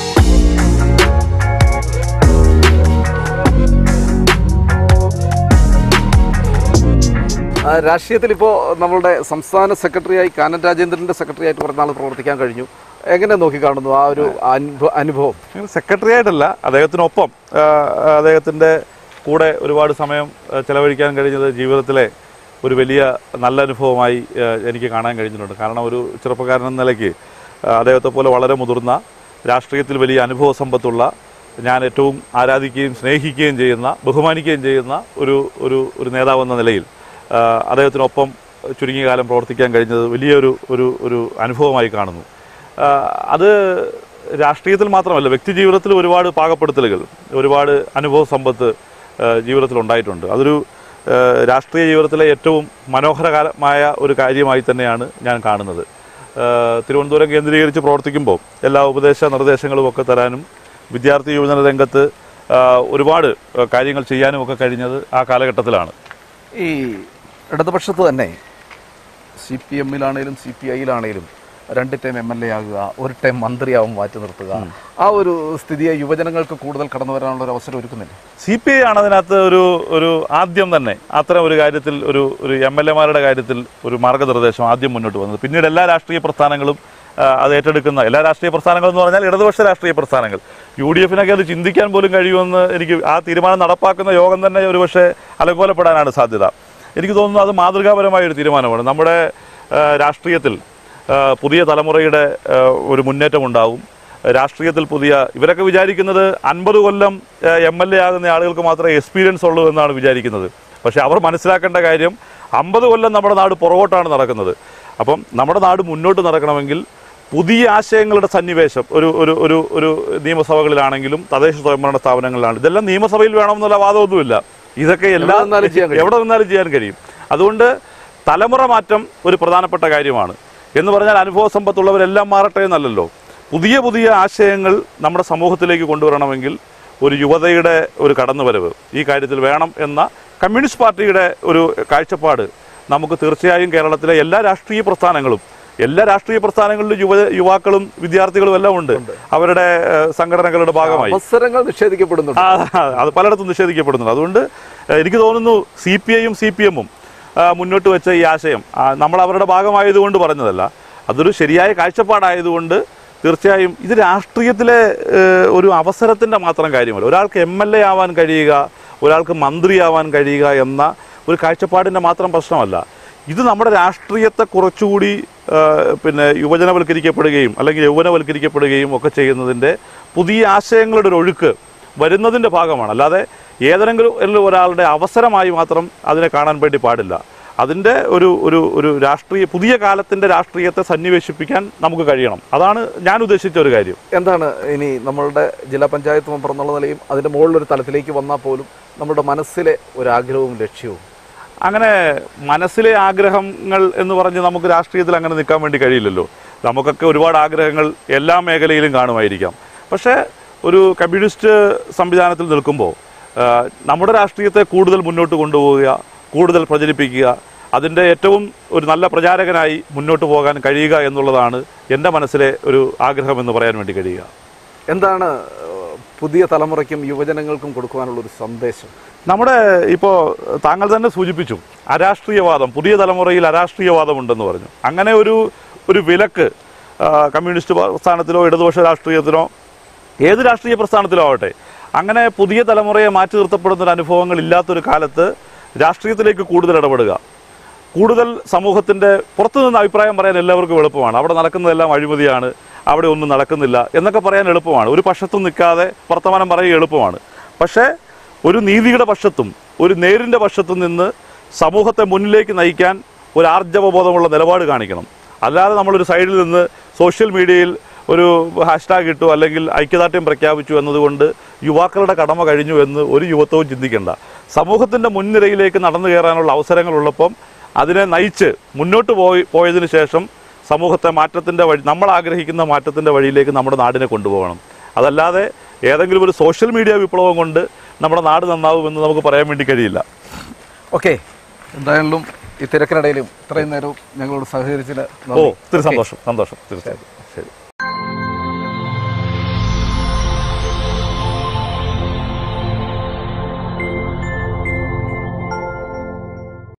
ആ, രാഷ്ട്രീയത്തിൽ ഇപ്പോൾ നമ്മളുടെ സംസ്ഥാന സെക്രട്ടറിയായി കാനൻ രാജേന്ദ്രന്റെ സെക്രട്ടറി ആയിട്ട് കുറേ നാൾ പ്രവർത്തിക്കാൻ കഴിഞ്ഞു എങ്ങനെ നോക്കിക്കാണുന്നു ആ ഒരു അനുഭ- അനുഭവം സെക്രട്ടറി ആയിട്ടല്ല അദ്ദേഹത്തിനൊപ്പം ആ, അദ്ദേഹത്തിൻ്റെ കൂടെ ഒരുപാട് സമയം ആ, ചെലവഴിക്കാൻ കഴിഞ്ഞത് ജീവിതത്തിലെ ഒരു വലിയ നല്ല അനുഭവമായി ആ, എനിക്ക് കാണാൻ കഴിഞ്ഞിട്ടുണ്ട് കാരണം ഒരു ചെറുപ്പക്കാരൻ എന്ന നിലയ്ക്ക് ആ, അദ്ദേഹത്തെ പോലെ വളരെ മുതിർന്ന രാഷ്ട്രീയത്തിൽ വലിയ അനുഭവ സമ്പത്തുള്ള ഞാൻ ഏറ്റവും ആരാധിക്കുകയും സ്നേഹിക്കുകയും ചെയ്യുന്ന ബഹുമാനിക്കുകയും ചെയ്യുന്ന ഒരു ഒരു ഒരു നേതാവ് എന്ന നിലയിൽ ആ, അദ്ദേഹത്തിനൊപ്പം ചുരുങ്ങിയ കാലം പ്രവർത്തിക്കാൻ കഴിഞ്ഞത് വലിയൊരു ഒരു ഒരു അനുഭവമായി കാണുന്നു ആ, അത് രാഷ്ട്രീയത്തിൽ മാത്രമല്ല വ്യക്തി ജീവിതത്തിൽ ഒരുപാട് പാകപ്പെടുത്തലുകൾ ഒരുപാട് അനുഭവ സമ്പത്ത് ആ, ജീവിതത്തിൽ ഉണ്ടായിട്ടുണ്ട് അതൊരു ആ, രാഷ്ട്രീയ ജീവിതത്തിലെ ഏറ്റവും മനോഹരകരമായ ഒരു കാര്യമായി തന്നെയാണ് ഞാൻ കാണുന്നത് ആ, തിരുവനന്തപുരം കേന്ദ്രീകരിച്ച് പ്രവർത്തിക്കുമ്പോൾ എല്ലാ ഉപദേശ നിർദ്ദേശങ്ങളും ഒക്കെ തരാനും വിദ്യാർത്ഥി യുവജന രംഗത്ത് ആ, ഒരുപാട് ആ, കാര്യങ്ങൾ ചെയ്യാനും ഒക്കെ കഴിഞ്ഞത് ആ കാലഘട്ടത്തിലാണ് ഈ ഇടതുപക്ഷത്ത് തന്നെ സി പി എമ്മിലാണേലും സി പി ഐയിലാണേലും രണ്ട് ടൈം എം എൽ എ ആകുക ഒരു ടൈം മന്ത്രിയാവും മാറ്റി നിർത്തുക ആ ഒരു സ്ഥിതിയെ യുവജനങ്ങൾക്ക് കൂടുതൽ കടന്നു വരാനുള്ള ഒരു അവസരം ഒരുക്കുന്നില്ല സി പി ഐ ആണ് അതിനകത്ത് ഒരു ഒരു ആദ്യം തന്നെ അത്തരം ഒരു കാര്യത്തിൽ ഒരു ഒരു എം എൽ എമാരുടെ കാര്യത്തിൽ ഒരു മാർഗനിർദ്ദേശം ആദ്യം മുന്നോട്ട് വന്നത് പിന്നീട് എല്ലാ രാഷ്ട്രീയ പ്രസ്ഥാനങ്ങളും ആ, അത് ഏറ്റെടുക്കുന്ന എല്ലാ രാഷ്ട്രീയ പ്രസ്ഥാനങ്ങളും എന്ന് പറഞ്ഞാൽ ഇടതുപക്ഷ രാഷ്ട്രീയ പ്രസ്ഥാനങ്ങൾ യു ഡി എഫിനൊക്കെ അത് ചിന്തിക്കാൻ പോലും കഴിയുമെന്ന് എനിക്ക് ആ തീരുമാനം നടപ്പാക്കുന്ന യോഗം തന്നെ ഒരുപക്ഷെ അലങ്കോലപ്പെടാനാണ് സാധ്യത എനിക്ക് തോന്നുന്നു അത് മാതൃകാപരമായ ഒരു തീരുമാനമാണ് നമ്മുടെ ആ, രാഷ്ട്രീയത്തിൽ ആ, പുതിയ തലമുറയുടെ ആ, ഒരു മുന്നേറ്റം ഉണ്ടാവും രാഷ്ട്രീയത്തിൽ പുതിയ ഇവരൊക്കെ വിചാരിക്കുന്നത് അൻപത് കൊല്ലം എം എൽ എ ആകുന്ന ആളുകൾക്ക് മാത്രമേ എക്സ്പീരിയൻസ് ഉള്ളൂ എന്നാണ് വിചാരിക്കുന്നത് പക്ഷേ അവർ മനസ്സിലാക്കേണ്ട കാര്യം അമ്പത് കൊല്ലം നമ്മുടെ നാട് പുറകോട്ടാണ് നടക്കുന്നത് അപ്പം നമ്മുടെ നാട് മുന്നോട്ട് നടക്കണമെങ്കിൽ പുതിയ ആശയങ്ങളുടെ സന്നിവേശം ഒരു ഒരു ഒരു ഒരു നിയമസഭകളിലാണെങ്കിലും തദ്ദേശ സ്വയംഭരണ സ്ഥാപനങ്ങളിലാണ് ഇതെല്ലാം നിയമസഭയിൽ വേണമെന്നുള്ള വാദമൊന്നുമില്ല ഇതൊക്കെ എല്ലാ എവിടെ നിന്നാലും ചെയ്യാൻ കഴിയും. എവിടെ നിന്നാലും ചെയ്യാൻ കഴിയും അതുകൊണ്ട് തലമുറ മാറ്റം ഒരു പ്രധാനപ്പെട്ട കാര്യമാണ് എന്ന് പറഞ്ഞാൽ അനുഭവ സമ്പത്തുള്ളവരെല്ലാം മാറട്ടെ എന്നല്ലല്ലോ പുതിയ പുതിയ ആശയങ്ങൾ നമ്മുടെ സമൂഹത്തിലേക്ക് കൊണ്ടുവരണമെങ്കിൽ ഒരു യുവതയുടെ ഒരു കടന്നുവരവ് ഈ കാര്യത്തിൽ വേണം എന്ന കമ്മ്യൂണിസ്റ്റ് പാർട്ടിയുടെ ഒരു കാഴ്ചപ്പാട് നമുക്ക് തീർച്ചയായും കേരളത്തിലെ എല്ലാ രാഷ്ട്രീയ പ്രസ്ഥാനങ്ങളും എല്ലാ രാഷ്ട്രീയ പ്രസ്ഥാനങ്ങളിലും യുവ യുവാക്കളും വിദ്യാർത്ഥികളും എല്ലാം ഉണ്ട് അവരുടെ ഏഹ്, സംഘടനകളുടെ ഭാഗമായി അവസരങ്ങൾ നിഷേധിക്കപ്പെടുന്നുണ്ട് ആ, അത് പലയിടത്തും നിഷേധിക്കപ്പെടുന്നുണ്ട് അതുകൊണ്ട് ഏഹ്, എനിക്ക് തോന്നുന്നു സി പി ഐയും സി പി എമ്മും മുന്നോട്ട് വെച്ച ഈ ആശയം ആ, നമ്മൾ അവരുടെ ഭാഗമായതുകൊണ്ട് പറഞ്ഞതല്ല അതൊരു ശരിയായ കാഴ്ചപ്പാടായതുകൊണ്ട് തീർച്ചയായും ഇത് രാഷ്ട്രീയത്തിലെ ഏഹ്, ഒരു അവസരത്തിൻ്റെ മാത്രം കാര്യമല്ല ഒരാൾക്ക് എം എൽ എ ആവാൻ കഴിയുക ഒരാൾക്ക് മന്ത്രിയാവാൻ കഴിയുക എന്ന ഒരു കാഴ്ചപ്പാടിൻ്റെ മാത്രം പ്രശ്നമല്ല ഇത് നമ്മുടെ രാഷ്ട്രീയത്തെ കുറച്ചുകൂടി ആ, പിന്നെ യുവജനവൽക്കരിക്കപ്പെടുകയും അല്ലെങ്കിൽ യൗവനവൽക്കരിക്കപ്പെടുകയും ഒക്കെ ചെയ്യുന്നതിൻ്റെ പുതിയ ആശയങ്ങളുടെ ഒരു ഒഴുക്ക് വരുന്നതിൻ്റെ ഭാഗമാണ് അല്ലാതെ ഏതെങ്കിലും ഒരു ഒരാളുടെ അവസരമായി മാത്രം അതിനെ കാണാൻ വേണ്ടി പാടില്ല അതിൻ്റെ ഒരു ഒരു ഒരു രാഷ്ട്രീയ പുതിയ കാലത്തിൻ്റെ രാഷ്ട്രീയത്തെ സന്നിവേശിപ്പിക്കാൻ നമുക്ക് കഴിയണം അതാണ് ഞാൻ ഉദ്ദേശിച്ച ഒരു കാര്യം എന്താണ് ഇനി നമ്മളുടെ ജില്ലാ പഞ്ചായത്ത് മെമ്പർ എന്നുള്ള നിലയും അതിന്റെ മുകളിലൊരു തലത്തിലേക്ക് വന്നാൽ പോലും നമ്മുടെ മനസ്സിലെ ഒരു ആഗ്രഹവും ലക്ഷ്യവും അങ്ങനെ മനസ്സിലെ ആഗ്രഹങ്ങൾ എന്ന് പറഞ്ഞ് നമുക്ക് രാഷ്ട്രീയത്തിൽ അങ്ങനെ നിൽക്കാൻ വേണ്ടി കഴിയില്ലല്ലോ നമുക്കൊക്കെ ഒരുപാട് ആഗ്രഹങ്ങൾ എല്ലാ മേഖലയിലും കാണുമായിരിക്കാം പക്ഷേ ഒരു കമ്മ്യൂണിസ്റ്റ് സംവിധാനത്തിൽ നിൽക്കുമ്പോൾ ആ, നമ്മുടെ രാഷ്ട്രീയത്തെ കൂടുതൽ മുന്നോട്ട് കൊണ്ടുപോവുക കൂടുതൽ പ്രചരിപ്പിക്കുക അതിൻ്റെ ഏറ്റവും ഒരു നല്ല പ്രചാരകനായി മുന്നോട്ട് പോകാൻ കഴിയുക എന്നുള്ളതാണ് എൻ്റെ മനസ്സിലെ ഒരു ആഗ്രഹം എന്ന് പറയാൻ വേണ്ടി കഴിയുക എന്താണ് ഏഹ്, പുതിയ തലമുറയ്ക്കും യുവജനങ്ങൾക്കും കൊടുക്കുവാനുള്ള ഒരു സന്ദേശം നമ്മുടെ ഇപ്പോൾ താങ്കൾ തന്നെ സൂചിപ്പിച്ചു അരാഷ്ട്രീയവാദം പുതിയ തലമുറയിൽ അരാഷ്ട്രീയവാദം ഉണ്ടെന്ന് പറഞ്ഞു അങ്ങനെ ഒരു ഒരു വിലക്ക് ആ, കമ്മ്യൂണിസ്റ്റ് പ്രസ്ഥാനത്തിലോ ഇടതുപക്ഷ രാഷ്ട്രീയത്തിനോ ഏത് രാഷ്ട്രീയ പ്രസ്ഥാനത്തിലോ ആവട്ടെ അങ്ങനെ പുതിയ തലമുറയെ മാറ്റി നിർത്തപ്പെടുന്ന ഒരു അനുഭവങ്ങൾ ഇല്ലാത്തൊരു കാലത്ത് രാഷ്ട്രീയത്തിലേക്ക് കൂടുതൽ ഇടപെടുക കൂടുതൽ സമൂഹത്തിൻ്റെ പുറത്തു നിന്ന് അഭിപ്രായം പറയാൻ എല്ലാവർക്കും എളുപ്പമാണ് അവിടെ നടക്കുന്നതെല്ലാം അഴിമതിയാണ് അവിടെ ഒന്നും നടക്കുന്നില്ല എന്നൊക്കെ പറയാൻ എളുപ്പമാണ് ഒരു പക്ഷത്തും നിൽക്കാതെ വർത്തമാനം പറയുക എളുപ്പമാണ് പക്ഷേ ഒരു നീതിയുടെ പക്ഷത്തും ഒരു നേരിൻ്റെ പക്ഷത്തും നിന്ന് സമൂഹത്തെ മുന്നിലേക്ക് നയിക്കാൻ ഒരു ആർജവബോധമുള്ള നിലപാട് കാണിക്കണം അല്ലാതെ നമ്മളൊരു സൈഡിൽ നിന്ന് സോഷ്യൽ മീഡിയയിൽ ഒരു ഹാഷ്ടാഗ് ഇട്ടു അല്ലെങ്കിൽ ഐക്യദാർഢ്യം പ്രഖ്യാപിച്ചു എന്നതുകൊണ്ട് യുവാക്കളുടെ കടമ കഴിഞ്ഞു എന്ന് ഒരു യുവത്വവും ചിന്തിക്കേണ്ട സമൂഹത്തിൻ്റെ മുൻനിരയിലേക്ക് നടന്നു കയറാനുള്ള അവസരങ്ങളുള്ളപ്പം അതിനെ നയിച്ച് മുന്നോട്ട് പോയി പോയതിനു ശേഷം സമൂഹത്തെ മാറ്റത്തിൻ്റെ വഴി നമ്മൾ ആഗ്രഹിക്കുന്ന മാറ്റത്തിൻ്റെ വഴിയിലേക്ക് നമ്മുടെ നാടിനെ കൊണ്ടുപോകണം അതല്ലാതെ ഏതെങ്കിലും ഒരു സോഷ്യൽ മീഡിയ വിപ്ലവം കൊണ്ട് നമ്മുടെ നാട് നന്നാവുമെന്ന് നമുക്ക് പറയാൻ വേണ്ടി കഴിയില്ല ഓക്കെ എന്തായാലും ഈ തിരക്കിനിടയിലും ഇത്രയും നേരവും ഞങ്ങളോട് സഹകരിച്ചതിന് ഓ നന്ദി. ഒത്തിരി ഓക്കേ. സന്തോഷം സന്തോഷം തീർച്ചയായും ശരി